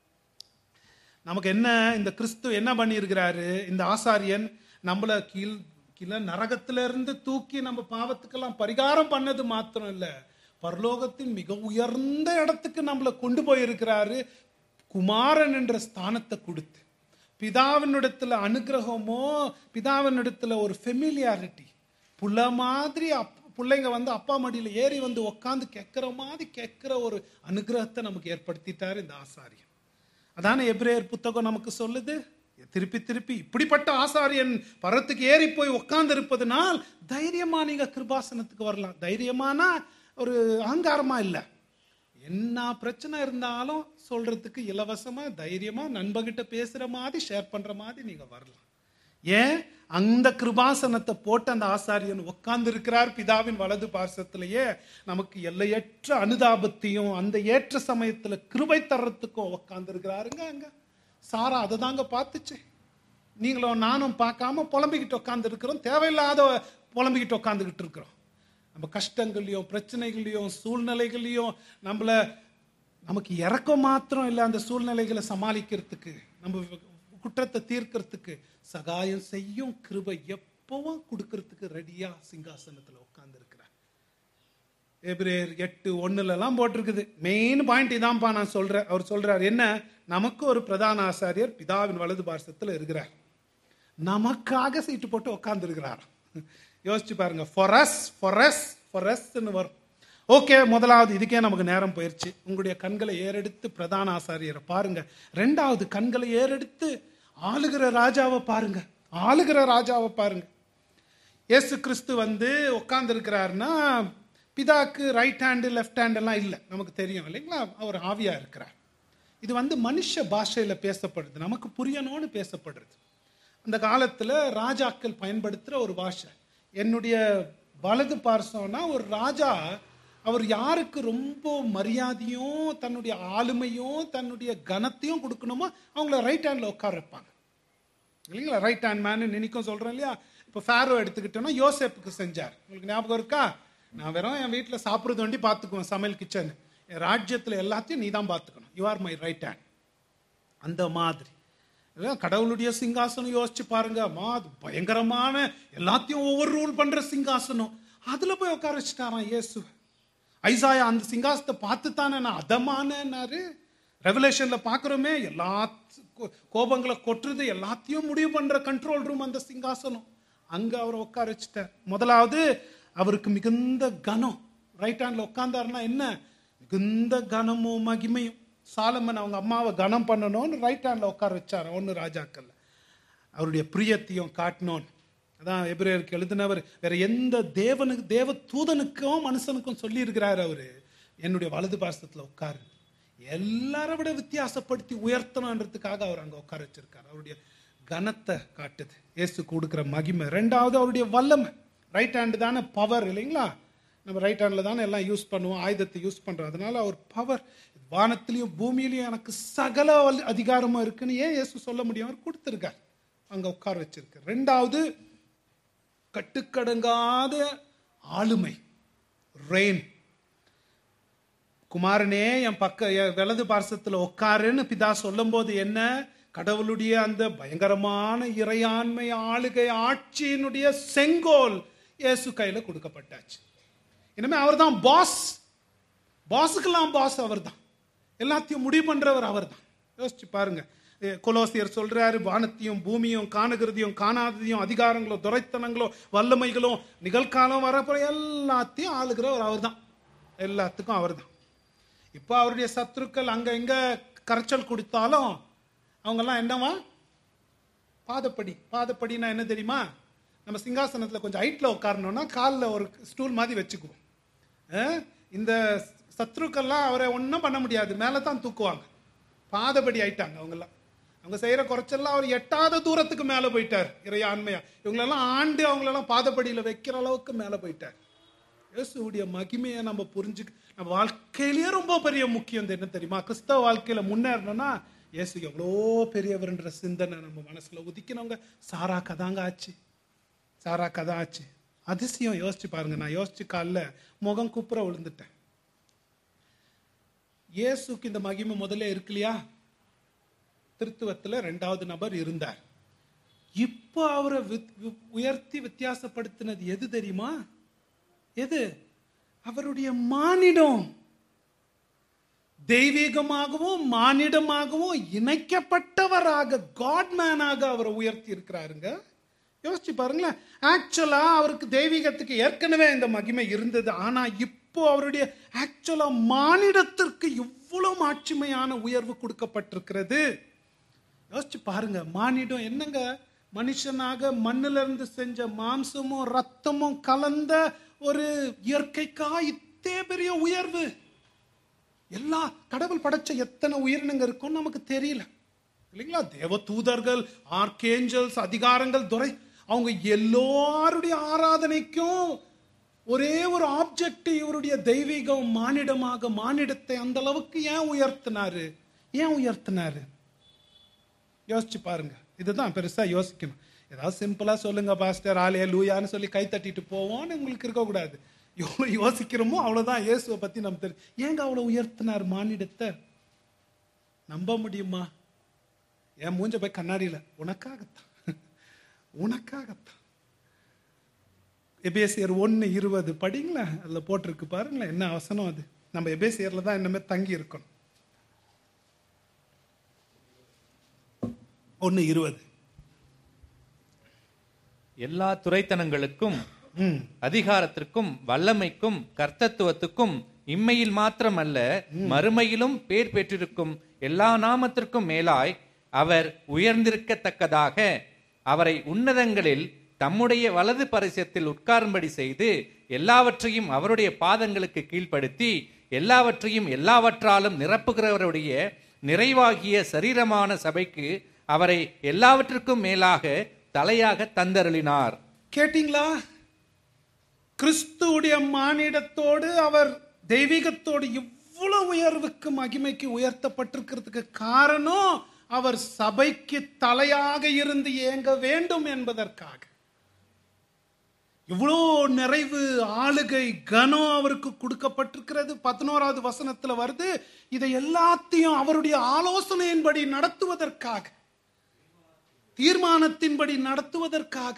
நமக்கு என்ன இந்த கிறிஸ்து என்ன பண்ணியிருக்கிறாரு இந்த ஆசாரியன் நம்மள கீழ் கீழே நரகத்துல இருந்து தூக்கி நம்ம பாவத்துக்கெல்லாம் பரிகாரம் பண்ணது மாத்திரம் இல்ல பரலோகத்தின் மிக உயர்ந்த இடத்துக்கு நம்மளை கொண்டு போயிருக்கிறாரு குமாரன் என்ற ஸ்தானத்தை கொடுத்து பிதாவினிடத்துல அனுகிரகமோ பிதாவினிடத்துல ஒரு ஃபெமிலியாரிட்டி புள்ள மாதிரி அப் பிள்ளைங்க வந்து அப்பா மடியில் ஏறி வந்து உக்காந்து கேட்குற மாதிரி கேட்குற ஒரு அனுகிரகத்தை நமக்கு ஏற்படுத்திட்டாரு இந்த ஆசாரியன் அதான எப்ரேயர் புத்தகம் நமக்கு சொல்லுது திருப்பி திருப்பி இப்படிப்பட்ட ஆசாரியன் பரத்துக்கு ஏறி போய் உட்கார்ந்து இருப்பதனால் தைரியமா நீங்க கிருபாசனத்துக்கு வரலாம் தைரியமானா ஒரு அகங்காரமா இல்லை என்ன பிரச்சனை இருந்தாலும் சொல்றதுக்கு இலவசமா தைரியமா நண்பகிட்ட பேசுற மாதிரி ஷேர் பண்ற மாதிரி நீங்க வரலாம் ஏன் அந்த கிருபாசனத்தை போட்டு அந்த ஆசாரியன் உட்கார்ந்து இருக்கிறார் பிதாவின் வலது பார்சத்திலேயே நமக்கு எல்லையற்ற அனுதாபத்தையும் அந்த ஏற்ற சமயத்துல கிருபை தர்றதுக்கும் உட்கார்ந்து இருக்கிறாருங்க அங்க சாரா அதை தாங்க பார்த்துச்சு நீங்களும் நானும் பார்க்காம புலம்பிக்கிட்டு உட்கார்ந்து இருக்கிறோம் தேவையில்லாத புலம்பிக்கிட்டு உட்காந்துக்கிட்டு இருக்கிறோம் நம்ம கஷ்டங்கள்லையும் பிரச்சனைகள்லையும் சூழ்நிலைகள்லையும் நம்மள நமக்கு இறக்கம் மாத்திரம் இல்லை அந்த சூழ்நிலைகளை சமாளிக்கிறதுக்கு நம்ம குற்றத்தை தீர்க்கறதுக்கு சகாயம் செய்யும் கிருபை எப்பவும் கொடுக்கறதுக்கு ரெடியா சிங்காசனத்துல உட்கார்ந்து இருக்கிறார் எபிரேயர் எட்டு ஒண்ணுல எல்லாம் போட்டிருக்குது மெயின் பாயிண்ட் இதான்ப்பா நான் சொல்றேன் அவர் சொல்றார் என்ன நமக்கு ஒரு பிரதான ஆசாரியர் பிதாவின் வலது பார்சத்துல இருக்கிறார் நமக்காக சீட்டு போட்டு உட்கார்ந்து இருக்கிறார் யோசிச்சு பாருங்க ஃபொரஸ் ஃபொரஸ் ஃபொரஸ்ன்னு வரும் ஓகே முதலாவது இதுக்கே நமக்கு நேரம் போயிருச்சு உங்களுடைய கண்களை ஏறெடுத்து பிரதான ஆசாரியரை பாருங்க ரெண்டாவது கண்களை ஏறெடுத்து ஆளுகிற ராஜாவை பாருங்க ஆளுகிற ராஜாவை பாருங்க இயேசு கிறிஸ்து வந்து உட்கார்ந்து இருக்கிறாருன்னா பிதாக்கு ரைட் ஹேண்டு லெஃப்ட் ஹேண்ட் எல்லாம் இல்லை நமக்கு தெரியும் இல்லைங்களா அவர் ஆவியா இருக்கிறார் இது வந்து மனுஷ பாஷையில பேசப்படுது நமக்கு புரியணும்னு பேசப்படுறது அந்த காலத்துல ராஜாக்கள் பயன்படுத்துற ஒரு பாஷை என்னுடைய வலது பார்சம்னா ஒரு ராஜா அவர் யாருக்கு ரொம்ப மரியாதையும் தன்னுடைய ஆளுமையும் தன்னுடைய கனத்தையும் கொடுக்கணுமோ அவங்கள ரைட் ஹேண்ட்ல உட்கார வைப்பாங்க இல்லைங்களா ரைட் ஹேண்ட் மேன் நினைக்கும் சொல்றேன் இல்லையா இப்போ ஃபேரோ எடுத்துக்கிட்டோம்னா யோசேப்புக்கு செஞ்சார் உங்களுக்கு ஞாபகம் இருக்கா நான் வெறும் என் வீட்டில் சாப்பிட்றது வண்டி பார்த்துக்குவேன் சமையல் கிச்சன் என் ராஜ்யத்தில் எல்லாத்தையும் நீ தான் பார்த்துக்கணும் you are my right hand அந்த மாதிரி இல்ல, கடவுளுடைய சிங்காசனம் யோசிச்சு பாருங்க அம்மா அது பயங்கரமான எல்லாத்தையும் ஒவ்வொரு ரூல் பண்ற சிங்காசனம் அதுல போய் உட்கார வச்சுட்டாராம் இயேசு ஐசாயா அந்த சிங்காசனத்தை பார்த்து தானே நான் அதமானேன்னாரு ரெவலேஷன்ல பாக்குறோமே எல்லா கோ- கோபங்களை கொட்டுறது எல்லாத்தையும் முடிவு பண்ற கண்ட்ரோல் ரூம் அந்த சிங்காசனம் அங்க அவரை உட்கார வச்சுட்டார் முதலாவது அவருக்கு மிகுந்த கனம் ரைட் ஹேண்ட்ல உட்கார்ந்தாருன்னா என்ன மிகுந்த கனமும் மகிமையும் சாலமன் அவங்க அம்மாவை கனம் பண்ணணும்னு ரைட் ஹேண்ட்ல உட்கார வச்சார் ஒன்னு ராஜாக்கள்ல அவருடைய பிரியத்தையும் காட்டணும் அதான் எபிரேயருக்கு எழுதினவர் வேற எந்த தேவனுக்கு தேவ தூதனுக்கும் மனுஷனுக்கும் சொல்லி இருக்கிறார் அவரு என்னுடைய வலது பாசத்துல உட்காரு எல்லாரை விட வித்தியாசப்படுத்தி உயர்த்தணுன்றதுக்காக அவர் அங்க உட்கார வச்சிருக்காரு அவருடைய கனத்தை காட்டுது இயேசு கொடுக்கிற மகிமை ரெண்டாவது அவருடைய வல்லமை ரைட் ஹேண்டு தானே பவர் இல்லைங்களா நம்ம ரைட் ஹேண்டில் தானே எல்லாம் யூஸ் பண்ணுவோம் ஆயுதத்தை யூஸ் பண்ணுறோம் அதனால அவர் பவர் வானத்திலையும் பூமியிலையும் எனக்கு சகல வல்- அதிகாரமும் இருக்குன்னு ஏன் இயேசு சொல்ல முடியும் அவர் கொடுத்துருக்கார் அங்க உட்கார வச்சிருக்கார் ரெண்டாவது கட்டுக்கடங்காத ஆளுமை ரெயின் குமாரனே என் பக்க என் வலது பார்சத்துல உட்காருன்னு பிதா சொல்லும்போது என்ன கடவுளுடைய அந்த பயங்கரமான இறையாண்மை ஆளுகை ஆட்சியினுடைய செங்கோல் இயேசு கையில கொடுக்கப்பட்டாச்சு இனிமே அவர்தான் பாஸ் பாஸுக்கெல்லாம் பாஸ் அவர்தான் எல்லாத்தையும் முடிவு பண்றவர் அவர்தான் யோசிச்சு பாருங்க எ, கொலோசியர் சொல்றாரு வானத்தையும் பூமியும் காணுகிறதையும் காணாததையும் அதிகாரங்களோ துரைத்தனங்களோ வல்லமைகளோ நிகழ்காலம் வரப்போ எல்லாத்தையும் ஆளுகிறவர் அவர்தான் எல்லாத்துக்கும் அவர்தான் இப்போ அவருடைய சத்துருக்கள் அங்க எங்க கரைச்சல் கொடுத்தாலும் அவங்கெல்லாம் என்னவா பாதப்படி பாதப்படினா என்ன தெரியுமா நம்ம சிங்காசனத்துல கொஞ்சம் ஹைட்ல உட்காரணும்னா காலில் ஒரு ஸ்டூல் மாதிரி வச்சுக்குவோம் அஹ், இந்த சத்ருக்கெல்லாம் அவரை ஒன்றும் பண்ண முடியாது மேலே தான் தூக்குவாங்க பாதபடி ஆயிட்டாங்க அவங்கெல்லாம் அவங்க செய்யற குறைச்செல்லாம் அவர் எட்டாத தூரத்துக்கு மேலே போயிட்டார் இறையாண்மையா இவங்களெல்லாம் ஆண்டு அவங்களெல்லாம் பாதப்படியில் வைக்கிற அளவுக்கு மேலே போயிட்டார் இயேசுடைய மகிமையை நம்ம புரிஞ்சுக்க நம்ம வாழ்க்கையிலேயே ரொம்ப பெரிய முக்கியம் இது என்ன தெரியுமா கிறிஸ்தவ வாழ்க்கையில முன்னேறணும்னா இயேசு எவ்வளோ பெரியவர்ன்ற சிந்தனை நம்ம மனசுல உதிக்கணுங்க சாரா கதாங்க ஆச்சு சாரா கதா ஆச்சு அதிசயம் யோசிச்சு பாருங்க நான் யோசிச்சு காலைல முகம் குப்புற விழுந்துட்டேன் இயேசுக்கு இந்த மகிமை முதல்ல இருக்கு இல்லையா திருத்துவத்துல ரெண்டாவது நபர் இருந்தார் இப்போ அவரை வித்- வி- உயர்த்தி வித்தியாசப்படுத்தினது எது தெரியுமா எது அவருடைய மானிடம் தெய்வீகமாகவும் மானிடமாகவும் இணைக்கப்பட்டவராக காட் மேனாக அவரை உயர்த்தி இருக்கிறாருங்க யோசிச்சு பாருங்களேன் ஆக்சுவலா அவருக்கு தெய்வீகத்துக்கு ஏற்கனவே இந்த மகிமை இருந்தது ஆனா இப்போ அவருடைய ஆக்சுவலா மானிடத்திற்கு இவ்வளவு மாட்சிமையான உயர்வு கொடுக்கப்பட்டிருக்கிறது யோசிச்சு பாருங்க மானிடம் என்னங்க மனுஷனாக மண்ணுல இருந்து செஞ்ச மாம்சமும் ரத்தமும் கலந்த ஒரு இயற்கைக்கா இத்தே பெரிய உயர்வு எல்லா கடவுள் படைச்ச எத்தனை உயிரினங்க இருக்கும்னு நமக்கு தெரியல இல்லைங்களா தேவ தூதர்கள் ஆர்கேஞ்சல்ஸ் அதிகாரங்கள் துறை அவங்க எல்லாருடைய ஆராதனைக்கும் ஒரே ஒரு ஆப்ஜெக்ட் இவருடைய தெய்வீகம் மானிடமாக மானிடத்தை அந்த அளவுக்கு ஏன் உயர்த்தினாரு ஏன் உயர்த்தினாரு யோசிச்சு பாருங்க இதுதான் பெருசா யோசிக்கணும் ஏதாவது சிம்பிளா சொல்லுங்க பாஸ்டர் ஆலியா லூயான்னு சொல்லி கை தட்டிட்டு போவோம்னு உங்களுக்கு இருக்கக்கூடாது எவ்வளோ யோசிக்கிறோமோ அவ்வளவுதான் இயேசுவை பத்தி நம்ம தெரியும் ஏங்க அவ்வளவு உயர்த்தினார் மானிடத்தை நம்ப முடியுமா என் மூஞ்ச போய் கண்ணாடியில உனக்காகத்தான் உனக்காகத்தான் எபேசியர் ஒன்னு இருபது படிங்களேன் அதுல போட்டிருக்கு பாருங்களேன் என்ன அவசனம் அது நம்ம எபேசியர்ல தான் இன்னுமே தங்கி இருக்கணும் ஒன்னு இருபது
எல்லா துரைத்தனங்களுக்கும்
ம்
அதிகாரத்திற்கும் வல்லமைக்கும் கர்த்தத்துவத்துக்கும் இம்மையில் மாத்திரமல்ல மறுமையிலும் பேர் பெற்றிருக்கும் எல்லா நாமத்திற்கும் மேலாய் அவர் உயர்ந்திருக்கத்தக்கதாக அவரை உன்னதங்களில் தம்முடைய வலது பரிசத்தில் உட்காரும்படி செய்து எல்லாவற்றையும் அவருடைய பாதங்களுக்கு கீழ்ப்படுத்தி எல்லாவற்றையும் எல்லாவற்றாலும் நிரப்புகிறவருடைய நிறைவாகிய சரீரமான சபைக்கு அவரை எல்லாவற்றிற்கும் மேலாக தலையாக தந்தருளினார்
கேட்டீங்களா கிறிஸ்துவுடைய மானிடத்தோடு அவர் தெய்வீகத்தோடு இவ்வளவு உயர்வுக்கு மகிமைக்கு உயர்த்தப்பட்டிருக்கிறதுக்கு காரணம் அவர் சபைக்கு தலையாக இருந்து ஏங்க வேண்டும் என்பதற்காக இவ்வளோ நிறைவு ஆளுகை கனம் அவருக்கு கொடுக்கப்பட்டிருக்கிறது பதினோராவது வசனத்துல வருது இதை எல்லாத்தையும் அவருடைய ஆலோசனையின்படி நடத்துவதற்காக தீர்மானத்தின்படி நடத்துவதற்காக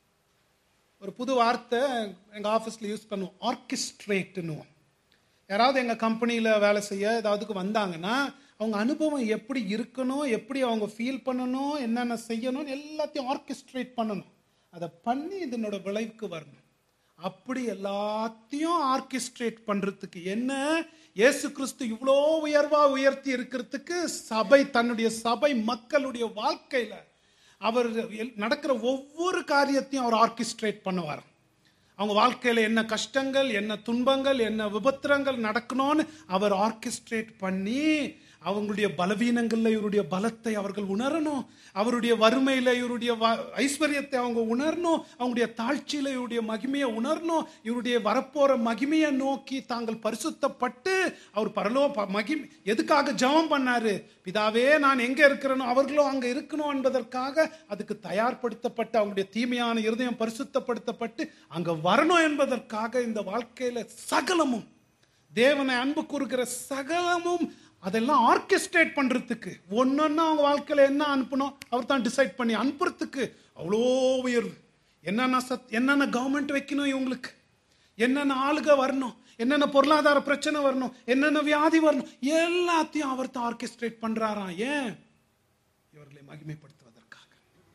ஒரு புது வார்த்தை எங்க ஆஃபீஸ்ல யூஸ் பண்ணுவோம் ஆர்கெஸ்ட்ரேட்னுவோம் யாராவது எங்க கம்பெனியில வேலை செய்ய ஏதாவதுக்கு வந்தாங்கன்னா அவங்க அனுபவம் எப்படி இருக்கணும் எப்படி அவங்க ஃபீல் பண்ணணும் என்னென்ன செய்யணும் எல்லாத்தையும் ஆர்கெஸ்ட்ரேட் பண்ணணும் அதை பண்ணி இதனோட விளைவுக்கு வரணும் அப்படி எல்லாத்தையும் ஆர்கெஸ்ட்ரேட் பண்றதுக்கு என்ன இயேசு கிறிஸ்து இவ்வளோ உயர்வா உயர்த்தி இருக்கிறதுக்கு சபை தன்னுடைய சபை மக்களுடைய வாழ்க்கையில அவர் எல்- நடக்கிற ஒவ்வொரு காரியத்தையும் அவர் ஆர்கெஸ்ட்ரேட் பண்ணுவார் அவங்க வாழ்க்கையில என்ன கஷ்டங்கள் என்ன துன்பங்கள் என்ன விபத்திரங்கள் நடக்கணும்னு அவர் ஆர்கெஸ்ட்ரேட் பண்ணி அவங்களுடைய பலவீனங்கள்ல இவருடைய பலத்தை அவர்கள் உணரணும் அவருடைய வறுமையில இவருடைய வ- ஐஸ்வர்யத்தை அவங்க உணரணும் அவங்களுடைய தாழ்ச்சியில இவருடைய மகிமையை உணரணும் இவருடைய வரப்போற மகிமையை நோக்கி தாங்கள் பரிசுத்தப்பட்டு அவர் பரலோ ப- மகிமை எதுக்காக ஜெபம் பண்ணாரு பிதாவே நான் எங்க இருக்கிறேனோ அவர்களும் அங்க இருக்கணும் என்பதற்காக அதுக்கு தயார்படுத்தப்பட்டு அவங்களுடைய தீமையான இருதயம் பரிசுத்தப்படுத்தப்பட்டு அங்க வரணும் என்பதற்காக இந்த வாழ்க்கையில சகலமும் தேவனை அன்பு கூறுகிற சகலமும் அதெல்லாம் ஆர்கெஸ்ட்ரேட் பண்றதுக்கு ஒன்னொன்னு அவங்க வாழ்க்கையில என்ன அனுப்பணும் அவர் தான் டிசைட் பண்ணி அனுப்புறதுக்கு அவ்வளோ உயர்வு என்னென்ன சத் என்னென்ன கவர்மெண்ட் வைக்கணும் இவங்களுக்கு என்னென்ன ஆளுக வரணும் என்னென்ன பொருளாதார பிரச்சனை வரணும் என்னென்ன வியாதி வரணும் எல்லாத்தையும் அவர் தான் ஆர்கெஸ்ட்ரேட் பண்றாராம் ஏன் இவர்களை மகிமைப்படுத்துவதற்காக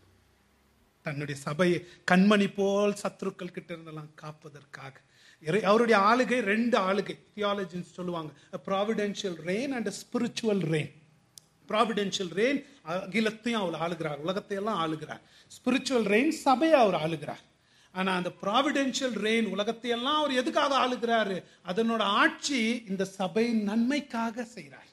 தன்னுடைய சபையை கண்மணி போல் சத்துருக்கள் கிட்ட இருந்தெல்லாம் காப்பதற்காக இறை- அவருடைய ஆளுகை ரெண்டு ஆளுகை தியாலஜின்னு சொல்லுவாங்க providential reign and spiritual reign providential reign அகிலத்தையும் அவர் ஆளுகிறார் உலகத்தையெல்லாம் ஆளுகிறார் ஸ்பிரிச்சுவல் ரெயின் சபையை அவர் ஆளுகிறார் ஆனா அந்த ப்ராவிடென்ஷியல் ரெயின் உலகத்தையெல்லாம் அவர் எதுக்காக ஆளுகிறாரு அதனோட ஆட்சி இந்த சபையின் நன்மைக்காக செய்கிறார்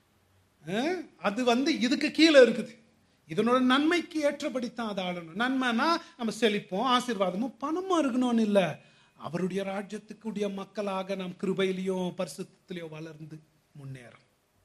அஹ், அது வந்து இதுக்கு கீழே இருக்குது இதனோட நன்மைக்கு ஏற்றபடித்தான் அது ஆளணும் நன்மைனா நம்ம செழிப்போம் ஆசீர்வாதமும் பணமும் இருக்கணும்னு இல்லை அவருடைய ராஜ்யத்துக்குடைய மக்களாக நாம் கிருபையிலையும் பரிசுத்திலையும் வளர்ந்து முன்னேறும்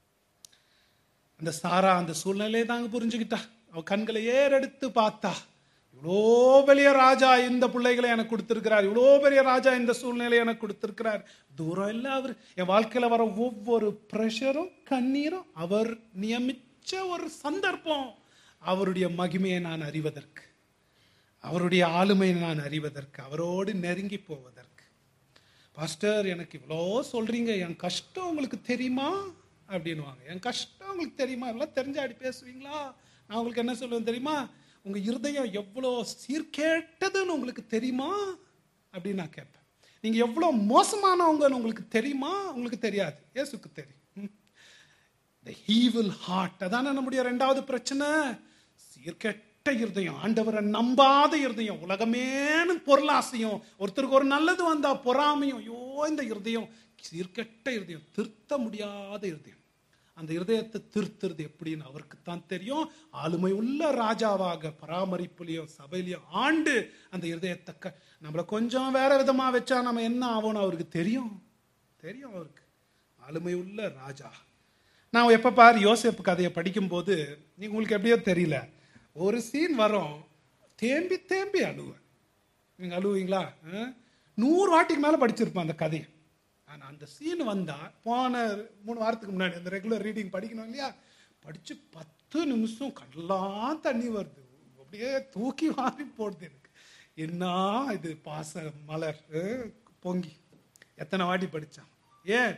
அந்த சாரா அந்த சூழ்நிலையை தாங்க புரிஞ்சுக்கிட்டா அவ கண்களை ஏறெடுத்து பார்த்தா இவ்வளோ பெரிய ராஜா இந்த பிள்ளைகளை எனக்கு கொடுத்திருக்கிறார் இவ்வளோ பெரிய ராஜா இந்த சூழ்நிலையை எனக்கு கொடுத்திருக்கிறார் தூரம் இல்லை அவர் என் வாழ்க்கையில வர ஒவ்வொரு ப்ரெஷரும் கண்ணீரும் அவர் நியமிச்ச ஒரு சந்தர்ப்பம் அவருடைய மகிமையை நான் அறிவதற்கு அவருடைய ஆளுமையை நான் அறிவதற்கு அவரோடு நெருங்கி போவதற்கு பாஸ்டர் எனக்கு இவ்வளோ சொல்றீங்க என் கஷ்டம் உங்களுக்கு தெரியுமா அப்படின்னுவாங்க என் கஷ்டம் உங்களுக்கு தெரியுமா எல்லாம் தெரிஞ்சாடி பேசுவீங்களா நான் உங்களுக்கு என்ன சொல்லுவேன் தெரியுமா உங்க இருதயம் எவ்வளோ சீர்கேட்டதுன்னு உங்களுக்கு தெரியுமா அப்படின்னு நான் கேட்பேன் நீங்க எவ்வளோ மோசமானவங்கன்னு உங்களுக்கு தெரியுமா உங்களுக்கு தெரியாது இயேசுக்கு தெரியும் the evil heart அதானே நம்முடைய ரெண்டாவது பிரச்சனை சீர்கெட்ட இருதயம் ஆண்டவரை நம்பாத இருதயம் உலகமேனு பொருளாசையும் ஒருத்தருக்கு ஒரு நல்லது வந்தா பொறாமையும் ஐயோ இந்த இருதயம் சீர்கெட்ட இருதயம் திருத்த முடியாத இருதயம் அந்த இருதயத்தை திருத்துறது எப்படின்னு அவருக்கு தான் தெரியும் ஆளுமை உள்ள ராஜாவாக பராமரிப்புலையும் சபையிலையும் ஆண்டு அந்த இருதயத்தை க- நம்மள கொஞ்சம் வேற விதமா வச்சா நம்ம என்ன ஆகும்னு அவருக்கு தெரியும் தெரியும் அவருக்கு ஆளுமை உள்ள ராஜா நான் எப்ப பாரு யோசேப்பு கதையை படிக்கும்போது நீங்க உங்களுக்கு எப்படியோ தெரியல ஒரு சீன் வரும் தேம்பி தேம்பி அழுவேன் நீங்க அழுவீங்களா ஆ? நூறு வாட்டிக்கு மேல படிச்சிருப்பேன் அந்த கதையை ஆனா அந்த சீன் வந்தா போன மூணு வாரத்துக்கு முன்னாடி அந்த ரெகுலர் ரீடிங் படிக்கணும் இல்லையா படிச்சு பத்து நிமிஷம் கண்ணெல்லாம் தண்ணி வருது அப்படியே தூக்கி வாரி போடுது எனக்கு என்ன இது பாச மலர் ஆ? பொங்கி எத்தனை வாட்டி படிச்சான் ஏன்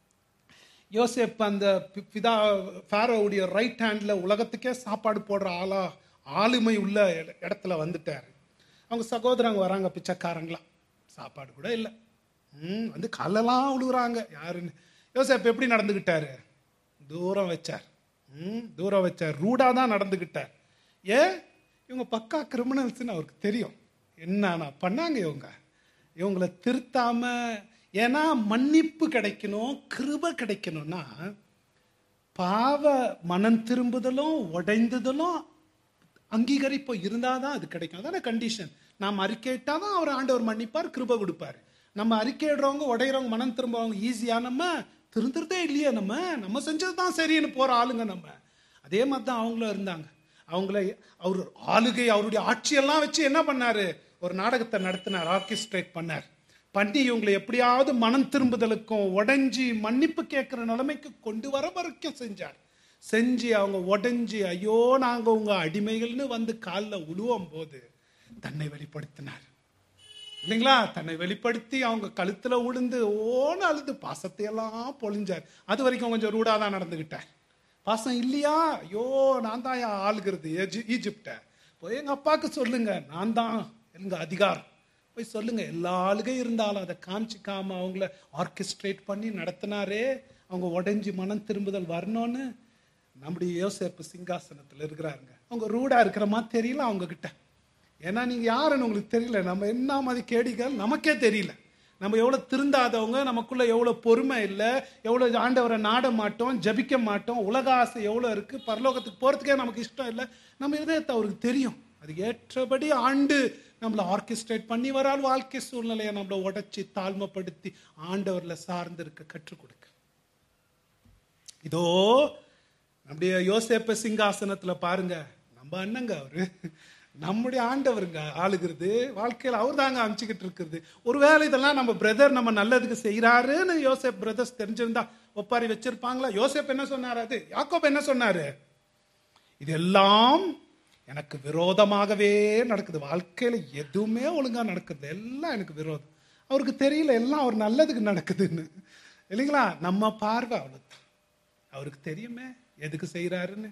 யோசேப் அந்த பி- பிதா ஃபாரோவுடைய ரைட் ஹேண்ட்ல உலகத்துக்கே சாப்பாடு போடுற ஆளா ஆளுமை உள்ள இட- இடத்துல வந்துட்டாரு அவங்க சகோதரங்க வராங்க பிச்சைக்காரங்களா சாப்பாடு கூட இல்லை ம் வந்து கல்லெல்லாம் விழுகுறாங்க யாருன்னு யோசேப் எப்படி நடந்துக்கிட்டாரு தூரம் வச்சார் ம் தூரம் வச்சார் ரூடா தான் நடந்துக்கிட்டார் ஏன் இவங்க பக்கா கிரிமினல்ஸ்னு அவருக்கு தெரியும் என்னன்னா பண்ணாங்க இவங்க இவங்களை திருத்தாம ஏன்னா மன்னிப்பு கிடைக்கணும் கிருப கிடைக்கணும்னா பாவ மனம் திரும்புதலும் உடைந்ததலும் அங்கீகரிப்பு இருந்தாதான் அது கிடைக்கும் அதான கண்டிஷன் நாம் அறிக்கையிட்டா தான் அவர் ஆண்டவர் மன்னிப்பார் கிருப கொடுப்பாரு நம்ம அறிக்கையிடுறவங்க உடையிறவங்க மனம் திரும்புறவங்க ஈஸியா நம்ம திருந்துறதே இல்லையா நம்ம நம்ம செஞ்சது தான் சரின்னு போற ஆளுங்க நம்ம அதே மாதிரி தான் அவங்களும் இருந்தாங்க அவங்கள அவர் ஆளுகை அவருடைய ஆட்சியெல்லாம் வச்சு என்ன பண்ணாரு ஒரு நாடகத்தை நடத்தினார் ஆர்கெஸ்ட்ரேட் பண்ணார் பண்ணி இவங்களை எப்படியாவது மனம் திரும்புதலுக்கும் உடைஞ்சி மன்னிப்பு கேட்கிற நிலைமைக்கு கொண்டு வர வரைக்கும் செஞ்சார் செஞ்சு அவங்க உடைஞ்சி ஐயோ நாங்க உங்க அடிமைகள்னு வந்து காலில் உழுவும் போது தன்னை வெளிப்படுத்தினார் இல்லைங்களா தன்னை வெளிப்படுத்தி அவங்க கழுத்துல உளுந்து ஓன்னு அழுது பாசத்தை எல்லாம் பொழிஞ்சார் அது வரைக்கும் கொஞ்சம் ரூடா தான் நடந்துகிட்டார் பாசம் இல்லையா ஐயோ நான் தான் என் ஆளுகிறது ஏஜி- ஈஜிப்ட போய் எங்க அப்பாவுக்கு சொல்லுங்க நான் தான் எங்க அதிகாரம் போய் சொல்லுங்க எல்லா ஆளுகை இருந்தாலும் அதை காமிச்சிக்காம அவங்கள ஆர்கெஸ்ட்ரேட் பண்ணி நடத்தினாரே அவங்க உடைஞ்சி மனம் திரும்புதல் வரணும்னு நம்முடைய யோசேப்பு சிங்காசனத்துல இருக்கிறாருங்க அவங்க ரூடா இருக்கிற மாதிரி தெரியல அவங்க கிட்ட ஏன்னா நீங்க யாருன்னு உங்களுக்கு தெரியல நம்ம என்ன மாதிரி கேடிகள் நமக்கே தெரியல நம்ம எவ்வளவு திருந்தாதவங்க நமக்குள்ள எவ்வளவு பொறுமை இல்லை எவ்வளவு ஆண்டவரை நாட மாட்டோம் ஜபிக்க மாட்டோம் உலக ஆசை எவ்வளவு இருக்கு பரலோகத்துக்கு போறதுக்கே நமக்கு இஷ்டம் இல்லை நம்ம இதயத்தை அவருக்கு தெரியும் அது ஏற்றபடி ஆண்டு நம்மளை ஆர்கெஸ்ட்ரேட் பண்ணி வரால் வாழ்க்கை சூழ்நிலையை நம்மளை உடைச்சி தாழ்மைப்படுத்தி ஆண்டவர்ல சார்ந்து இருக்க கற்றுக் கொடுக்க இதோ நம்முடைய யோசேப்ப சிங்காசனத்துல பாருங்க நம்ம அண்ணங்க அவரு நம்முடைய ஆண்டவருங்க ஆளுகிறது வாழ்க்கையில் அவர் தாங்க அமைச்சுக்கிட்டு இருக்கிறது ஒருவேளை இதெல்லாம் நம்ம பிரதர் நம்ம நல்லதுக்கு செய்யறாருன்னு யோசேப் பிரதர்ஸ் தெரிஞ்சிருந்தா ஒப்பாரி வச்சிருப்பாங்களா யோசேப் என்ன சொன்னாரு அது யாக்கோப் என்ன சொன்னாரு இதெல்லாம் எனக்கு விரோதமாகவே நடக்குது வாழ்க்கையில எதுவுமே ஒழுங்கா நடக்குது எல்லாம் எனக்கு விரோதம் அவருக்கு தெரியல எல்லாம் அவர் நல்லதுக்கு நடக்குதுன்னு இல்லைங்களா நம்ம பார்வை அவ்வளவுதான் அவருக்கு தெரியுமே எதுக்கு செய்யறாருன்னு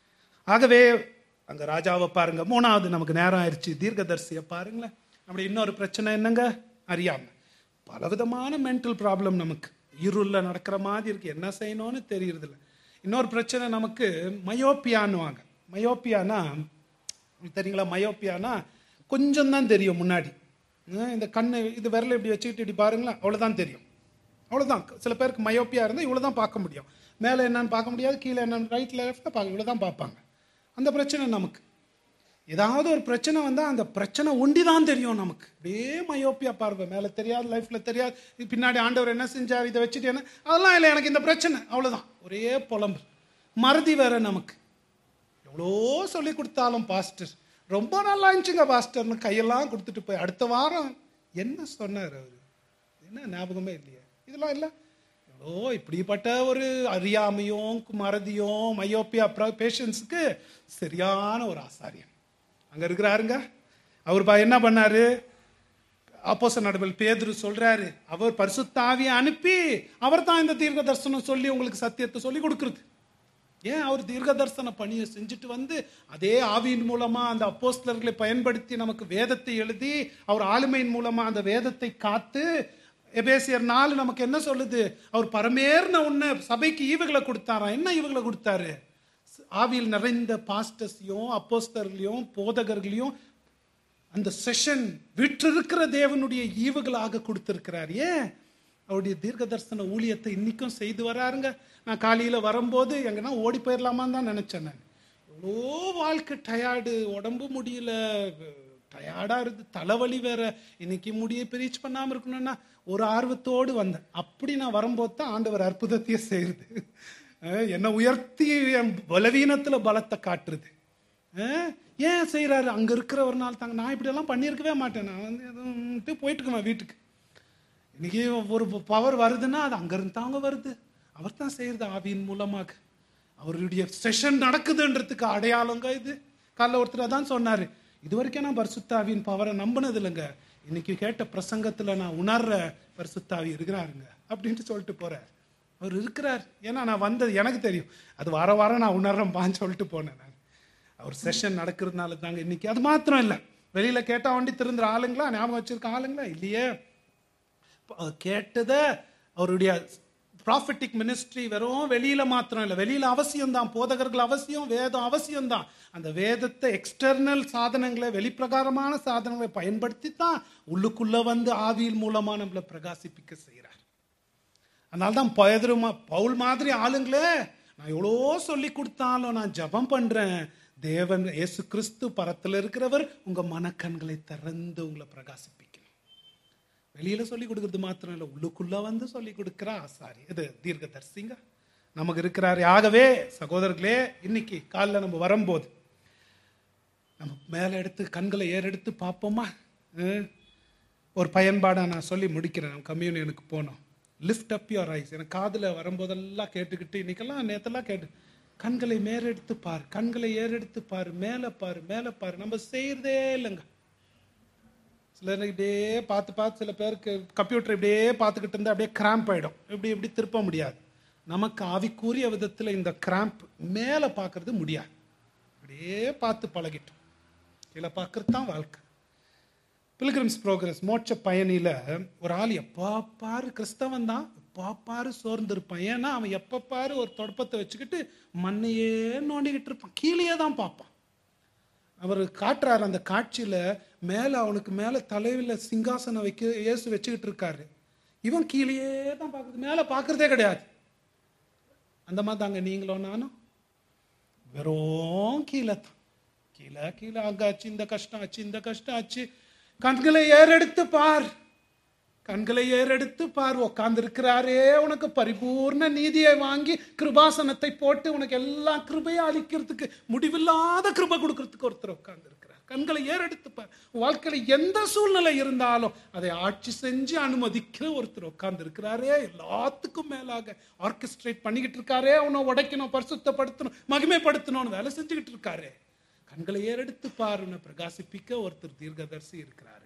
ஆகவே அங்க ராஜாவை பாருங்க மூணாவது நமக்கு நேரம் ஆயிடுச்சு தீர்க்கதரிசியை பாருங்களேன் நம்முடைய இன்னொரு பிரச்சனை என்னங்க அறியாம பலவிதமான மென்டல் ப்ராப்ளம் நமக்கு இருள்ல நடக்கிற மாதிரி இருக்கு என்ன செய்யணும்னு தெரியறது இல்ல இன்னொரு பிரச்சனை நமக்கு மயோப்பியான்னுவாங்க மயோப்பியானா உங்களுக்கு தெரியுங்களா மயோப்பியானா கொஞ்சம் தான் தெரியும் முன்னாடி ஹம், இந்த கண்ணு இது விரல இப்படி வச்சுக்கிட்டு இப்படி பாருங்களேன் அவ்வளவுதான் தெரியும் அவ்வளவுதான் சில பேருக்கு மயோப்பியா இருந்தால் இவ்வளோ தான் பார்க்க முடியும் மேலே என்னன்னு பார்க்க முடியாது கீழே என்னன்னு ரைட்டில் லெஃப்ட்டில் பார்க்க இவ்வளோ தான் பார்ப்பாங்க அந்த பிரச்சனை நமக்கு ஏதாவது ஒரு பிரச்சனை வந்தால் அந்த பிரச்சனை ஒண்டி தான் தெரியும் நமக்கு அப்படியே மயோப்பியா பார்வை மேலே தெரியாது லைஃப்பில் தெரியாது இது பின்னாடி ஆண்டவர் என்ன செஞ்சார் இதை வச்சுட்டு என்ன அதெல்லாம் இல்லை எனக்கு இந்த பிரச்சனை அவ்வளோதான் ஒரே புலம்பு மறதி வேற நமக்கு எவ்வளோ சொல்லி கொடுத்தாலும் பாஸ்டர் ரொம்ப நல்லா இருந்துச்சுங்க பாஸ்டர்னு கையெல்லாம் கொடுத்துட்டு போய் அடுத்த வாரம் என்ன சொன்னார் அவர் என்ன ஞாபகமே இல்லையே இதெல்லாம் இல்லை எவ்வளோ இப்படிப்பட்ட ஒரு அறியாமையும் மறதியும் மையோப்பியா பேஷன்ஸுக்கு சரியான ஒரு ஆசாரியம் அங்க இருக்கிறாருங்க அவர் பா- என்ன பண்ணாரு அப்போஸ்தலர் நடுவில் பேதுரு சொல்றாரு அவர் பரிசுத்தாவியை அனுப்பி அவர் தான் இந்த தீர்க்க தரிசனம் சொல்லி உங்களுக்கு சத்தியத்தை சொல்லி கொடுக்குறது ஏன் அவர் தீர்க்க தரிசன பணியை செஞ்சுட்டு வந்து அதே ஆவியின் மூலமா அந்த அப்போஸ்தலர்களை பயன்படுத்தி நமக்கு வேதத்தை எழுதி அவர் ஆளுமையின் மூலமா அந்த வேதத்தை காத்து எபேசியர் நாலு நமக்கு என்ன சொல்லுது அவர் பரமேர்ன உன்ன சபைக்கு ஈவுகளை கொடுத்தாராம் என்ன ஈவுகளை கொடுத்தாரு ஆவியில் நிறைந்த பாஸ்டர்ஸையும் அப்போஸ்தர்களையும் போதகர்களையும் அந்த செஷன் விற்றிருக்கிற தேவனுடைய ஈவுகளாக கொடுத்திருக்கிறார் ஏன் அவருடைய தீர்க்க தரிசன ஊழியத்தை இன்னைக்கும் செய்து வராருங்க நான் காலையில வரும்போது எங்கன்னா ஓடி போயிடலாமான்னு தான் நினைச்சேன் நான் எவ்வளோ வாழ்க்கை டயர்டு உடம்பு முடியல டயர்டா இருக்கு தலைவலி வேற இன்னைக்கு முடிய பிரீச் பண்ணாம இருக்கணும்னா ஒரு ஆர்வத்தோடு வந்தேன் அப்படி நான் வரும்போது தான் ஆண்டவர் அற்புதத்தையே செய்யுது அஹ் என்னை உயர்த்தி என் பலவீனத்துல பலத்தை காட்டுறது அஹ் ஏன் செய்கிறாரு அங்கே இருக்கிறவர்னால தாங்க நான் இப்படியெல்லாம் பண்ணியிருக்கவே மாட்டேன் நான் வந்து எதுவும் போயிட்டுக்குவேன் வீட்டுக்கு இன்னைக்கு ஒரு பவர் வருதுன்னா அது அங்கேருந்து தாங்க வருது அவர் தான் செய்கிறது ஆவியின் மூலமாக அவருடைய செஷன் நடக்குதுன்றதுக்கு அடையாளங்க இது காலைல ஒருத்தர் தான் சொன்னார் இது வரைக்கும் நான் பரிசுத்தாவியின் பவரை நம்பினது இல்லைங்க இன்னைக்கு கேட்ட பிரசங்கத்தில் நான் உணர்ற பரிசுத்தாவி இருக்கிறாருங்க அப்படின்ட்டு சொல்லிட்டு போறார் அவர் இருக்கிறார் ஏன்னா நான் வந்தது எனக்கு தெரியும் அது வார வாரம் நான் உணர்றேன்பான்னு சொல்லிட்டு போனேன் நான் அவர் செஷன் நடக்கிறதுனால தாங்க இன்னைக்கு அது மாத்திரம் இல்லை வெளியில கேட்டா வண்டி திருந்துற ஆளுங்களா ஞாபகம் வச்சிருக்க ஆளுங்களா இல்லையே ப- கேட்டத அவருடைய ப்ராஃபிட்டிக் மினிஸ்ட்ரி வெறும் வெளியில மாத்திரம் இல்லை வெளியில அவசியம் தான் போதகர்கள் அவசியம் வேதம் அவசியம் தான் அந்த வேதத்தை எக்ஸ்டர்னல் சாதனங்களை வெளிப்பிரகாரமான சாதனங்களை பயன்படுத்தி தான் உள்ளுக்குள்ள வந்து ஆவியில் மூலமா நம்மளை பிரகாசிப்பிக்க செய்கிறார் அதனால தான் பதறுமா பவுல் மாதிரி ஆளுங்களே நான் எவ்வளோ சொல்லி கொடுத்தாலும் நான் ஜெபம் பண்றேன் தேவன் இயேசு கிறிஸ்து பரத்தில் இருக்கிறவர் உங்க மனக்கண்களை திறந்து உங்களை பிரகாசிப்பிக்கணும் வெளியில சொல்லி கொடுக்கறது மாத்திரம் இல்லை உள்ளுக்குள்ள வந்து சொல்லி கொடுக்கிற ஆசாரி இது தீர்க்கதரிசிங்க நமக்கு இருக்கிறார் ஆகவே சகோதரர்களே இன்னைக்கு காலைல நம்ம வரும்போது நம்ம மேலே எடுத்து கண்களை ஏறெடுத்து பார்ப்போமா அஹ்? ஒரு பயன்பாடை நான் சொல்லி முடிக்கிறேன் நம்ம கம்யூனியனுக்கு போனோம் லிஃப்ட் அப் யுவர் ஐஸ் எனக்கு காதில் வரும்போதெல்லாம் கேட்டுக்கிட்டு இன்னைக்கெல்லாம் நேத்தெல்லாம் கேட்டு கண்களை மேலெடுத்து பார் கண்களை ஏறெடுத்து பார் மேலே பாரு மேலே பாரு நம்ம செய்யறதே இல்லைங்க சிலர் இப்படியே பார்த்து பார்த்து சில பேருக்கு கம்ப்யூட்டர் இப்படியே பார்த்துக்கிட்டு இருந்தா அப்படியே கிராம்ப் ஆயிடும் இப்படி இப்படி திருப்ப முடியாது நமக்கு ஆவிக்குரிய விதத்தில் இந்த கிராம்ப் மேலே பார்க்கறது முடியாது அப்படியே பார்த்து பழகிட்டோம் கீழே பார்க்கறது தான் வாழ்க்கை பில்கிரிம்ஸ் ப்ரோக்ரஸ் மோட்ச பயணியில ஒரு ஆள் எப்போ பாரு கிறிஸ்தவன் தான் எப்போ பாரு சோர்ந்திருப்பான் ஏன்னா அவன் எப்போ பாரு ஒரு தொடப்பத்தை வச்சுக்கிட்டு மண்ணையே நோண்டிக்கிட்டு இருப்பான் கீழே தான் பார்ப்பான் அவர் காட்டுறாரு அந்த காட்சியில மேல அவனுக்கு மேல தலையில சிங்காசனம் வைக்க இயேசு வச்சுக்கிட்டு இருக்காரு இவன் கீழேயே தான் பார்க்குறது மேல பார்க்கறதே கிடையாது அந்த மாதிரி தாங்க நீங்களும் நானும் வெறும் கீழே தான் கீழே கீழே அங்க ஆச்சு இந்த கஷ்டம் ஆச்சு இந்த கஷ்டம் ஆச்சு கண்களை ஏறெடுத்து பார் கண்களை ஏறெடுத்து பார் உட்கார்ந்து இருக்கிறாரே உனக்கு பரிபூர்ண நீதியை வாங்கி கிருபாசனத்தை போட்டு உனக்கு எல்லாம் கிருபையை அளிக்கிறதுக்கு முடிவில்லாத கிருபை கொடுக்கறதுக்கு ஒருத்தர் உட்கார்ந்து இருக்கிறார் கண்களை ஏறெடுத்து பார் உன் வாழ்க்கையில எந்த சூழ்நிலை இருந்தாலும் அதை ஆட்சி செஞ்சு அனுமதிக்கிற ஒருத்தர் உட்கார்ந்து இருக்கிறாரே எல்லாத்துக்கும் மேலாக ஆர்கெஸ்ட்ரேட் பண்ணிக்கிட்டு இருக்காரே அவனை உடைக்கணும் பரிசுத்தப்படுத்தணும் மகிமைப்படுத்தணும்னு வேலை செஞ்சுக்கிட்டு இருக்காரே கண்களை ஏறெடுத்து பாருன்னு பிரகாசிப்பிக்க ஒருத்தர் தீர்க்கதரிசி இருக்கிறாரே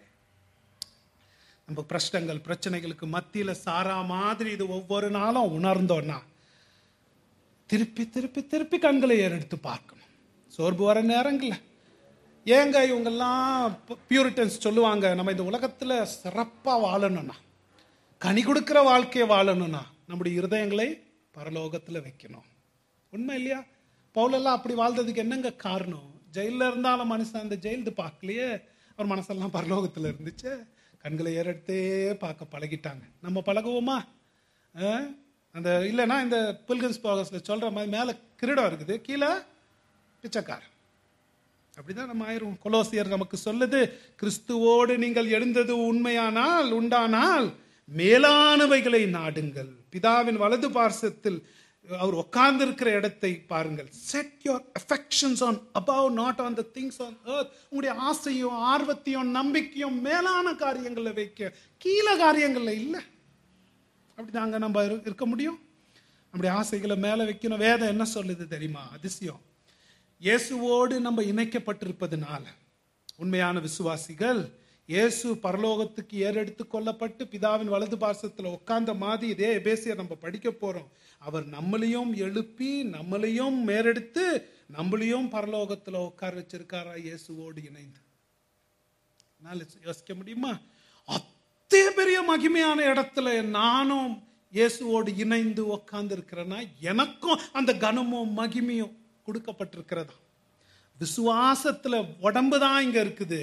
நம்ம பிரச்சனைகள் பிரச்சனைகளுக்கு மத்தியில சாரா மாதிரி இது ஒவ்வொரு நாளும் உணர்ந்தோன்னா திருப்பி திருப்பி திருப்பி கண்களை ஏறெடுத்து பார்க்கணும் சோர்வு வர நேரங்கள்ல ஏங்க இவங்கெல்லாம் பியூரிட்டன்ஸ் சொல்லுவாங்க நம்ம இந்த உலகத்துல சிறப்பா வாழணும்னா கனி கொடுக்கிற வாழ்க்கையை வாழணும்னா நம்முடைய இருதயங்களை பரலோகத்துல வைக்கணும் உண்மை இல்லையா பவுலெல்லாம் அப்படி வாழ்ந்ததுக்கு என்னங்க காரணம் ஜெயில இருந்தாலும் மனுஷன் அந்த ஜெயில்து பார்க்கலையே அவர் மனசெல்லாம் பரலோகத்துல இருந்துச்சு கண்களை ஏறெடுத்தே பார்க்க பழகிட்டாங்க நம்ம பழகுவோமா ஆ? அந்த இல்லைன்னா இந்த பில்கன்ஸ் ப்ரோகஸ்ல சொல்ற மாதிரி மேல கிரீடம் இருக்குது கீழே பிச்சைக்காரன் அப்படிதான் நம்ம ஆயிரும் கொலோசியர் நமக்கு சொல்லுது கிறிஸ்துவோடு நீங்கள் எழுந்தது உண்மையானால் உண்டானால் மேலானவைகளை நாடுங்கள் பிதாவின் வலது பார்சத்தில் அவர் உட்கார்ந்து இருக்கிற இடத்தை பாருங்கள் set your affections on above not on the things on earth உங்களுடைய ஆசையும் ஆர்வத்தையும் நம்பிக்கையும் மேலான காரியங்களை வைக்க கீழே காரியங்கள்ல இல்லை அப்படிதாங்க நம்ம இரு- இருக்க முடியும் நம்முடைய ஆசைகளை மேல வைக்கணும் வேதம் என்ன சொல்லுது தெரியுமா அதிசயம் இயேசுவோடு நம்ம இணைக்கப்பட்டிருப்பதனால உண்மையான விசுவாசிகள் இயேசு பரலோகத்துக்கு ஏறெடுத்து கொள்ளப்பட்டு பிதாவின் வலது பாசத்துல உட்கார்ந்த மாதிரி இதே எபேசியர் நம்ம படிக்க போறோம் அவர் நம்மளையும் எழுப்பி நம்மளையும் மேறெடுத்து நம்மளையும் பரலோகத்துல உட்கார வச்சிருக்காரா இயேசுவோடு இணைந்து என்னால யோசிக்க முடியுமா அத்தே பெரிய மகிமையான இடத்துல நானும் இயேசுவோடு இணைந்து உட்கார்ந்து இருக்கிறேன்னா எனக்கும் அந்த கனமும் மகிமையும் கொடுக்கப்பட்டிருக்கிறதா விசுவாசத்துல உடம்பு தான் இங்க இருக்குது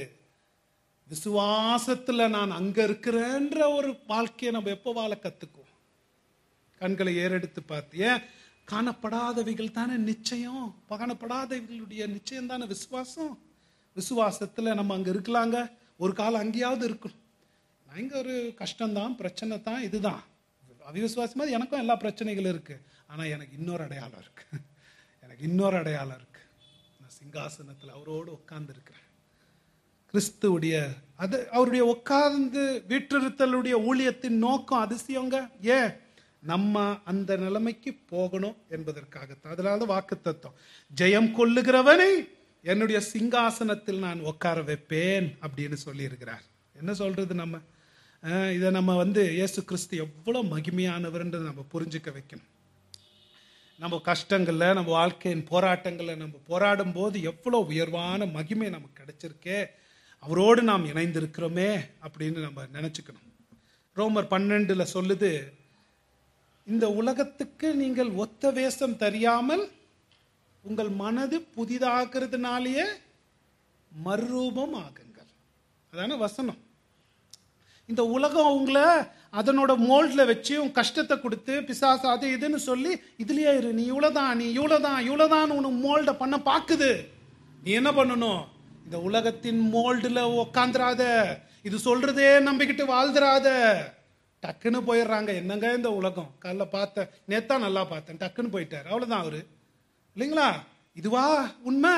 விசுவாசத்துல நான் அங்க இருக்கிறேன்ற ஒரு வாழ்க்கையை நம்ம எப்போ வாழ கத்துக்குவோம் கண்களை ஏறெடுத்து பார்த்து ஏன் காணப்படாதவைகள் தானே நிச்சயம் காணப்படாதவைகளுடைய நிச்சயம் தானே விசுவாசம் விசுவாசத்துல நம்ம அங்க இருக்கலாங்க ஒரு காலம் அங்கேயாவது இருக்கணும் நான் இங்க ஒரு கஷ்டம்தான் பிரச்சனை தான் இதுதான் அவிசுவாசி மாதிரி எனக்கும் எல்லா பிரச்சனைகளும் இருக்கு ஆனா எனக்கு இன்னொரு அடையாளம் இருக்கு எனக்கு இன்னொரு அடையாளம் இருக்கு நான் சிங்காசனத்தில் அவரோடு உட்கார்ந்து இருக்கிறேன் கிறிஸ்துவுடைய அது அவருடைய உட்கார்ந்து வீற்றிருத்தலுடைய ஊழியத்தின் நோக்கம் அதிசயங்க ஏன் நம்ம அந்த நிலைமைக்கு போகணும் என்பதற்காகத்தான் அதனால தான் வாக்கு தத்துவம் ஜெயம் கொள்ளுகிறவனை என்னுடைய சிங்காசனத்தில் நான் உட்கார வைப்பேன் அப்படின்னு சொல்லி இருக்கிறார் என்ன சொல்றது நம்ம அஹ் இதை நம்ம வந்து இயேசு கிறிஸ்து எவ்வளவு மகிமையானவர்ன்றதை நம்ம புரிஞ்சுக்க வைக்கணும் நம்ம கஷ்டங்கள்ல நம்ம வாழ்க்கையின் போராட்டங்கள்ல நம்ம போராடும் போது எவ்வளவு உயர்வான மகிமை நமக்கு கிடைச்சிருக்கே அவரோடு நாம் இணைந்திருக்கிறோமே அப்படின்னு நம்ம நினைச்சுக்கணும் ரோமர் பன்னெண்டுல சொல்லுது இந்த உலகத்துக்கு நீங்கள் ஒத்த வேஷம் தெரியாமல் உங்கள் மனது புதிதாகிறதுனாலேயே மறுரூபம் ஆகுங்கள் அதான வசனம் இந்த உலகம் உங்களை அதனோட மோல்ட்ல வச்சு உன் கஷ்டத்தை கொடுத்து பிசாசு அது இதுன்னு சொல்லி இதுலயே இரு நீ இவ்வளவுதான் நீ இவ்வளவுதான் இவ்வளவுதான் உனக்கு மோல்ட பண்ண பாக்குது நீ என்ன பண்ணணும் இந்த உலகத்தின் மோல்டுல உக்காந்துராத இது சொல்றதே நம்பிக்கிட்டு வாழ்ந்துராத டக்குன்னு போயிடுறாங்க என்னங்க இந்த உலகம் காலைல பார்த்தேன் நேத்தா நல்லா பார்த்தேன் டக்குன்னு போயிட்டார் அவ்வளவுதான் அவரு இல்லைங்களா இதுவா உண்மை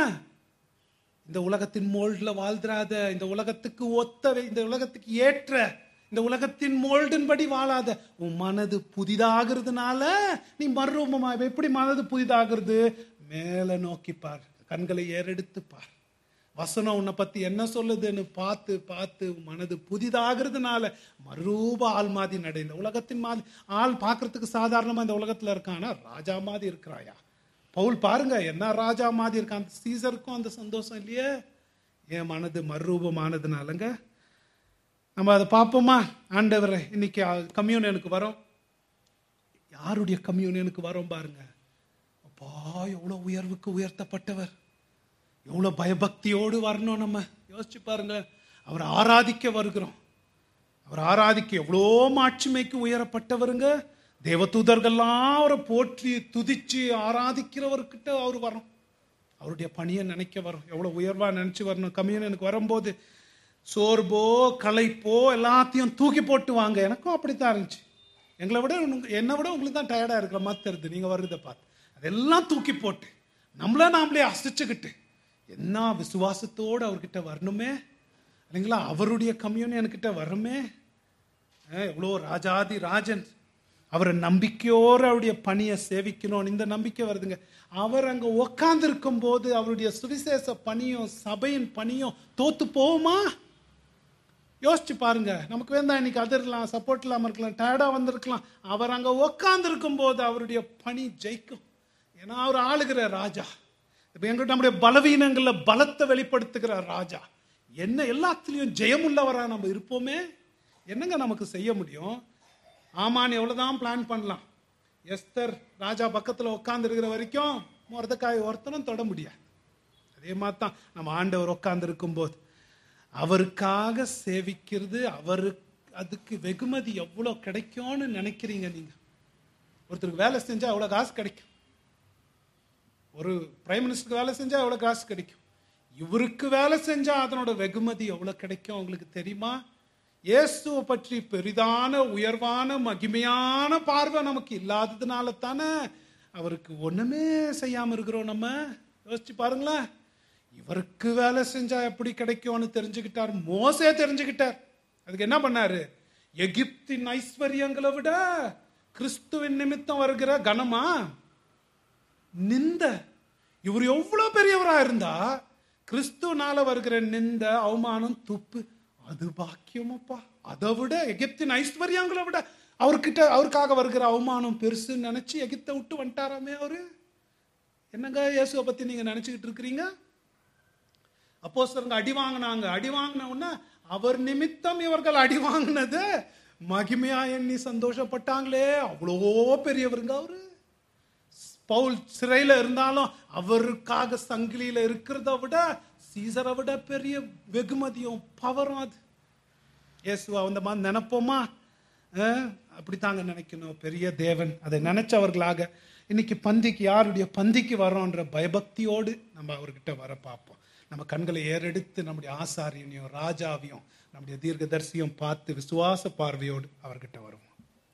இந்த உலகத்தின் மோல்டில் வாழ்ந்துராத இந்த உலகத்துக்கு ஒத்த இந்த உலகத்துக்கு ஏற்ற இந்த உலகத்தின் மோல்டின்படி வாழாத உன் மனது புதிதாகிறதுனால நீ மறுரூபமா எப்படி மனது புதிதாகிறது மேல நோக்கி பார் கண்களை ஏறெடுத்து பார் வசனம் உன்னை பத்தி என்ன சொல்லுதுன்னு பார்த்து பார்த்து உன் மனது புதிதாகிறதுனால மறுரூப ஆள் மாதிரி நட இந்த உலகத்தின் மாதிரி ஆள் பார்க்கறதுக்கு சாதாரணமா இந்த உலகத்துல இருக்கானா ராஜா மாதிரி இருக்கிறாயா பவுல் பாருங்க என்ன ராஜா மாதிரி இருக்கான் அந்த சீசருக்கும் அந்த சந்தோஷம் இல்லையே என் மனது மறுரூபமானதுனாலங்க நம்ம அதை பார்ப்போமா ஆண்டவரை இன்னைக்கு கம்யூனியனுக்கு வரோம் யாருடைய கம்யூனியனுக்கு வரோம் பாருங்க அப்பா எவ்வளோ உயர்வுக்கு உயர்த்தப்பட்டவர் எவ்வளோ பயபக்தியோடு வரணும் நம்ம யோசிச்சு பாருங்க அவர் ஆராதிக்க வருகிறோம் அவர் ஆராதிக்க எவ்வளோ மாட்சிமைக்கு உயரப்பட்டவருங்க தேவதூதர்கள்லாம் அவரை போற்றி துதிச்சு ஆராதிக்கிறவர்கிட்ட அவர் வரும் அவருடைய பணியை நினைக்க வரும் எவ்வளோ உயர்வா நினைச்சு வரணும் கம்யூனியனுக்கு வரும்போது சோர்போ களைப்போ எல்லாத்தையும் தூக்கி போட்டு வாங்க எனக்கும் அப்படித்தான் இருந்துச்சு எங்களை விட உங்க- என்னை விட உங்களுக்கு தான் டயர்டாக இருக்கிற மாதிரி தெரியுது நீங்கள் வருதை பார்த்து அதெல்லாம் தூக்கி போட்டு நம்மள நாமளே அசைச்சுக்கிட்டு என்ன விசுவாசத்தோடு அவர்கிட்ட வரணுமே இல்லைங்களா அவருடைய கம்யூனியன்கிட்ட வரணுமே அஹ் எவ்வளோ ராஜாதி ராஜன் அவரை நம்பிக்கையோடு அவருடைய பணியை சேவிக்கணும் இந்த நம்பிக்கை வருதுங்க அவர் அங்க உக்காந்து இருக்கும் போது அவருடைய சுவிசேஷ பணியும் சபையின் பணியும் தோத்து போகுமா யோசிச்சு பாருங்க நமக்கு வேண்டாம் இன்னைக்கு அது இருக்கலாம் சப்போர்ட் இல்லாமல் இருக்கலாம் டயர்டா வந்திருக்கலாம் அவர் அங்க உக்காந்து இருக்கும் போது அவருடைய பணி ஜெயிக்கும் ஏன்னா அவர் ஆளுகிற ராஜா இப்போ எங்கிட்ட நம்முடைய பலவீனங்கள்ல பலத்தை வெளிப்படுத்துகிற ராஜா என்ன எல்லாத்துலேயும் ஜெயமுள்ளவரா நம்ம இருப்போமே என்னங்க நமக்கு செய்ய முடியும் ஆமான் எவ்வளவுதான் பிளான் பண்ணலாம் எஸ்தர் ராஜா பக்கத்துல உட்கார்ந்து இருக்கிற வரைக்கும் மொரதக்காய் ஒருத்தனும் தொட முடியாது அதே மாதிரி தான் நம்ம ஆண்டவர் உட்கார்ந்து இருக்கும்போது அவருக்காக சேவிக்கிறது அவருக்கு அதுக்கு வெகுமதி எவ்வளோ கிடைக்கும்னு நினைக்கிறீங்க நீங்க ஒருத்தருக்கு வேலை செஞ்சா எவ்வளோ காசு கிடைக்கும் ஒரு பிரைம் மினிஸ்டருக்கு வேலை செஞ்சா எவ்வளவு காசு கிடைக்கும் இவருக்கு வேலை செஞ்சா அதனோட வெகுமதி எவ்வளவு கிடைக்கும் உங்களுக்கு தெரியுமா இயேசுவை பற்றி பெரிதான உயர்வான மகிமையான பார்வை நமக்கு இல்லாததுனால தானே அவருக்கு ஒண்ணுமே செய்யாம இருக்கிறோம் நம்ம யோசிச்சு பாருங்களேன் இவருக்கு வேலை செஞ்சா எப்படி கிடைக்கும்னு தெரிஞ்சுக்கிட்டார் மோசே தெரிஞ்சுக்கிட்டார் அதுக்கு என்ன பண்ணாரு எகிப்தின் ஐஸ்வர்யங்களை விட கிறிஸ்துவின் நிமித்தம் வருகிற கனமா நிந்த இவர் எவ்வளவு பெரியவரா இருந்தா கிறிஸ்துவனால வருகிற நிந்த அவமானம் துப்பு அது பாக்கியமப்பா அதை விட எகிப்தின் ஐஸ்வர்யங்களை விட அவர்கிட்ட அவருக்காக வருகிற அவமானம் பெருசுன்னு நினைச்சு எகிப்தை விட்டு வந்துட்டாராமே அவரு என்னங்க இயேசுவை பத்தி நீங்க நினைச்சுக்கிட்டு இருக்கிறீங்க அப்போஸ்தலங்க அடி வாங்கினாங்க அடி வாங்கின உடனே அவர் நிமித்தம் இவர்கள் அடி வாங்கினது மகிமையா எண்ணி சந்தோஷப்பட்டாங்களே அவ்வளோ பெரியவருங்க அவரு பவுல் சிறையில இருந்தாலும் அவருக்காக சங்கிலியில இருக்கிறத விட சீசரை விட பெரிய வெகுமதியும் பவரும் அது இயேசுவா அந்த மாதிரி நினைப்போமா அஹ், அப்படித்தாங்க நினைக்கணும் பெரிய தேவன் அதை நினைச்சவர்களாக இன்னைக்கு பந்திக்கு யாருடைய பந்திக்கு வரோன்ற பயபக்தியோடு நம்ம அவர்கிட்ட வர பார்ப்போம் நம்ம கண்களை ஏறெடுத்து நம்முடைய ஆசாரியனையும் ராஜாவையும் நம்முடைய தீர்க்கதரிசியும் பார்த்து விசுவாச பார்வையோடு அவர்கிட்ட வருவோம்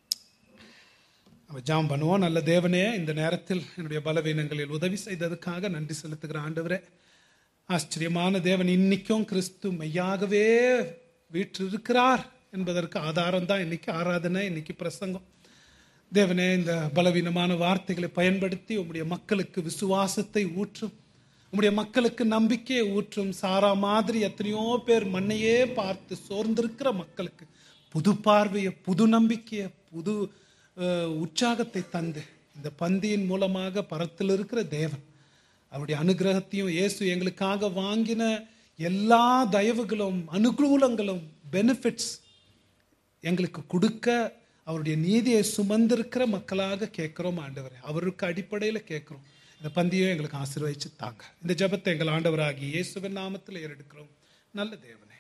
நம்ம ஜாம் பண்ணுவோம் நல்ல தேவனே இந்த நேரத்தில் என்னுடைய பலவீனங்களில் உதவி செய்ததுக்காக நன்றி செலுத்துகிற ஆண்டவரே ஆச்சரியமான தேவன் இன்னைக்கும் கிறிஸ்து மெய்யாகவே வீற்றிருக்கிறார் என்பதற்கு ஆதாரம் தான் இன்னைக்கு ஆராதனை இன்னைக்கு பிரசங்கம் தேவனே இந்த பலவீனமான வார்த்தைகளை பயன்படுத்தி உம்முடைய மக்களுக்கு விசுவாசத்தை ஊற்றும் உம்முடைய மக்களுக்கு நம்பிக்கையை ஊற்றும் சாரா மாதிரி எத்தனையோ பேர் மண்ணையே பார்த்து சோர்ந்திருக்கிற மக்களுக்கு புது பார்வையை புது நம்பிக்கையை புது அஹ், உற்சாகத்தை தந்து இந்த பந்தியின் மூலமாக பரத்தில் இருக்கிற தேவன் அவருடைய அனுகிரகத்தையும் இயேசு எங்களுக்காக வாங்கின எல்லா தயவுகளும் அனுகூலங்களும் பெனிஃபிட்ஸ் எங்களுக்கு கொடுக்க அவருடைய நீதியை சுமந்திருக்கிற மக்களாக கேட்கிறோம் ஆண்டவரே அவருக்கு அடிப்படையில் கேட்கிறோம் இந்த பந்தியை எங்களுக்கு ஆசீர்வதிச்சு தாங்க இந்த ஜெபத்தை எங்கள் ஆண்டவராகி இயேசுவின் நாமத்தில் ஏறெடுக்கிறோம் நல்ல தேவனே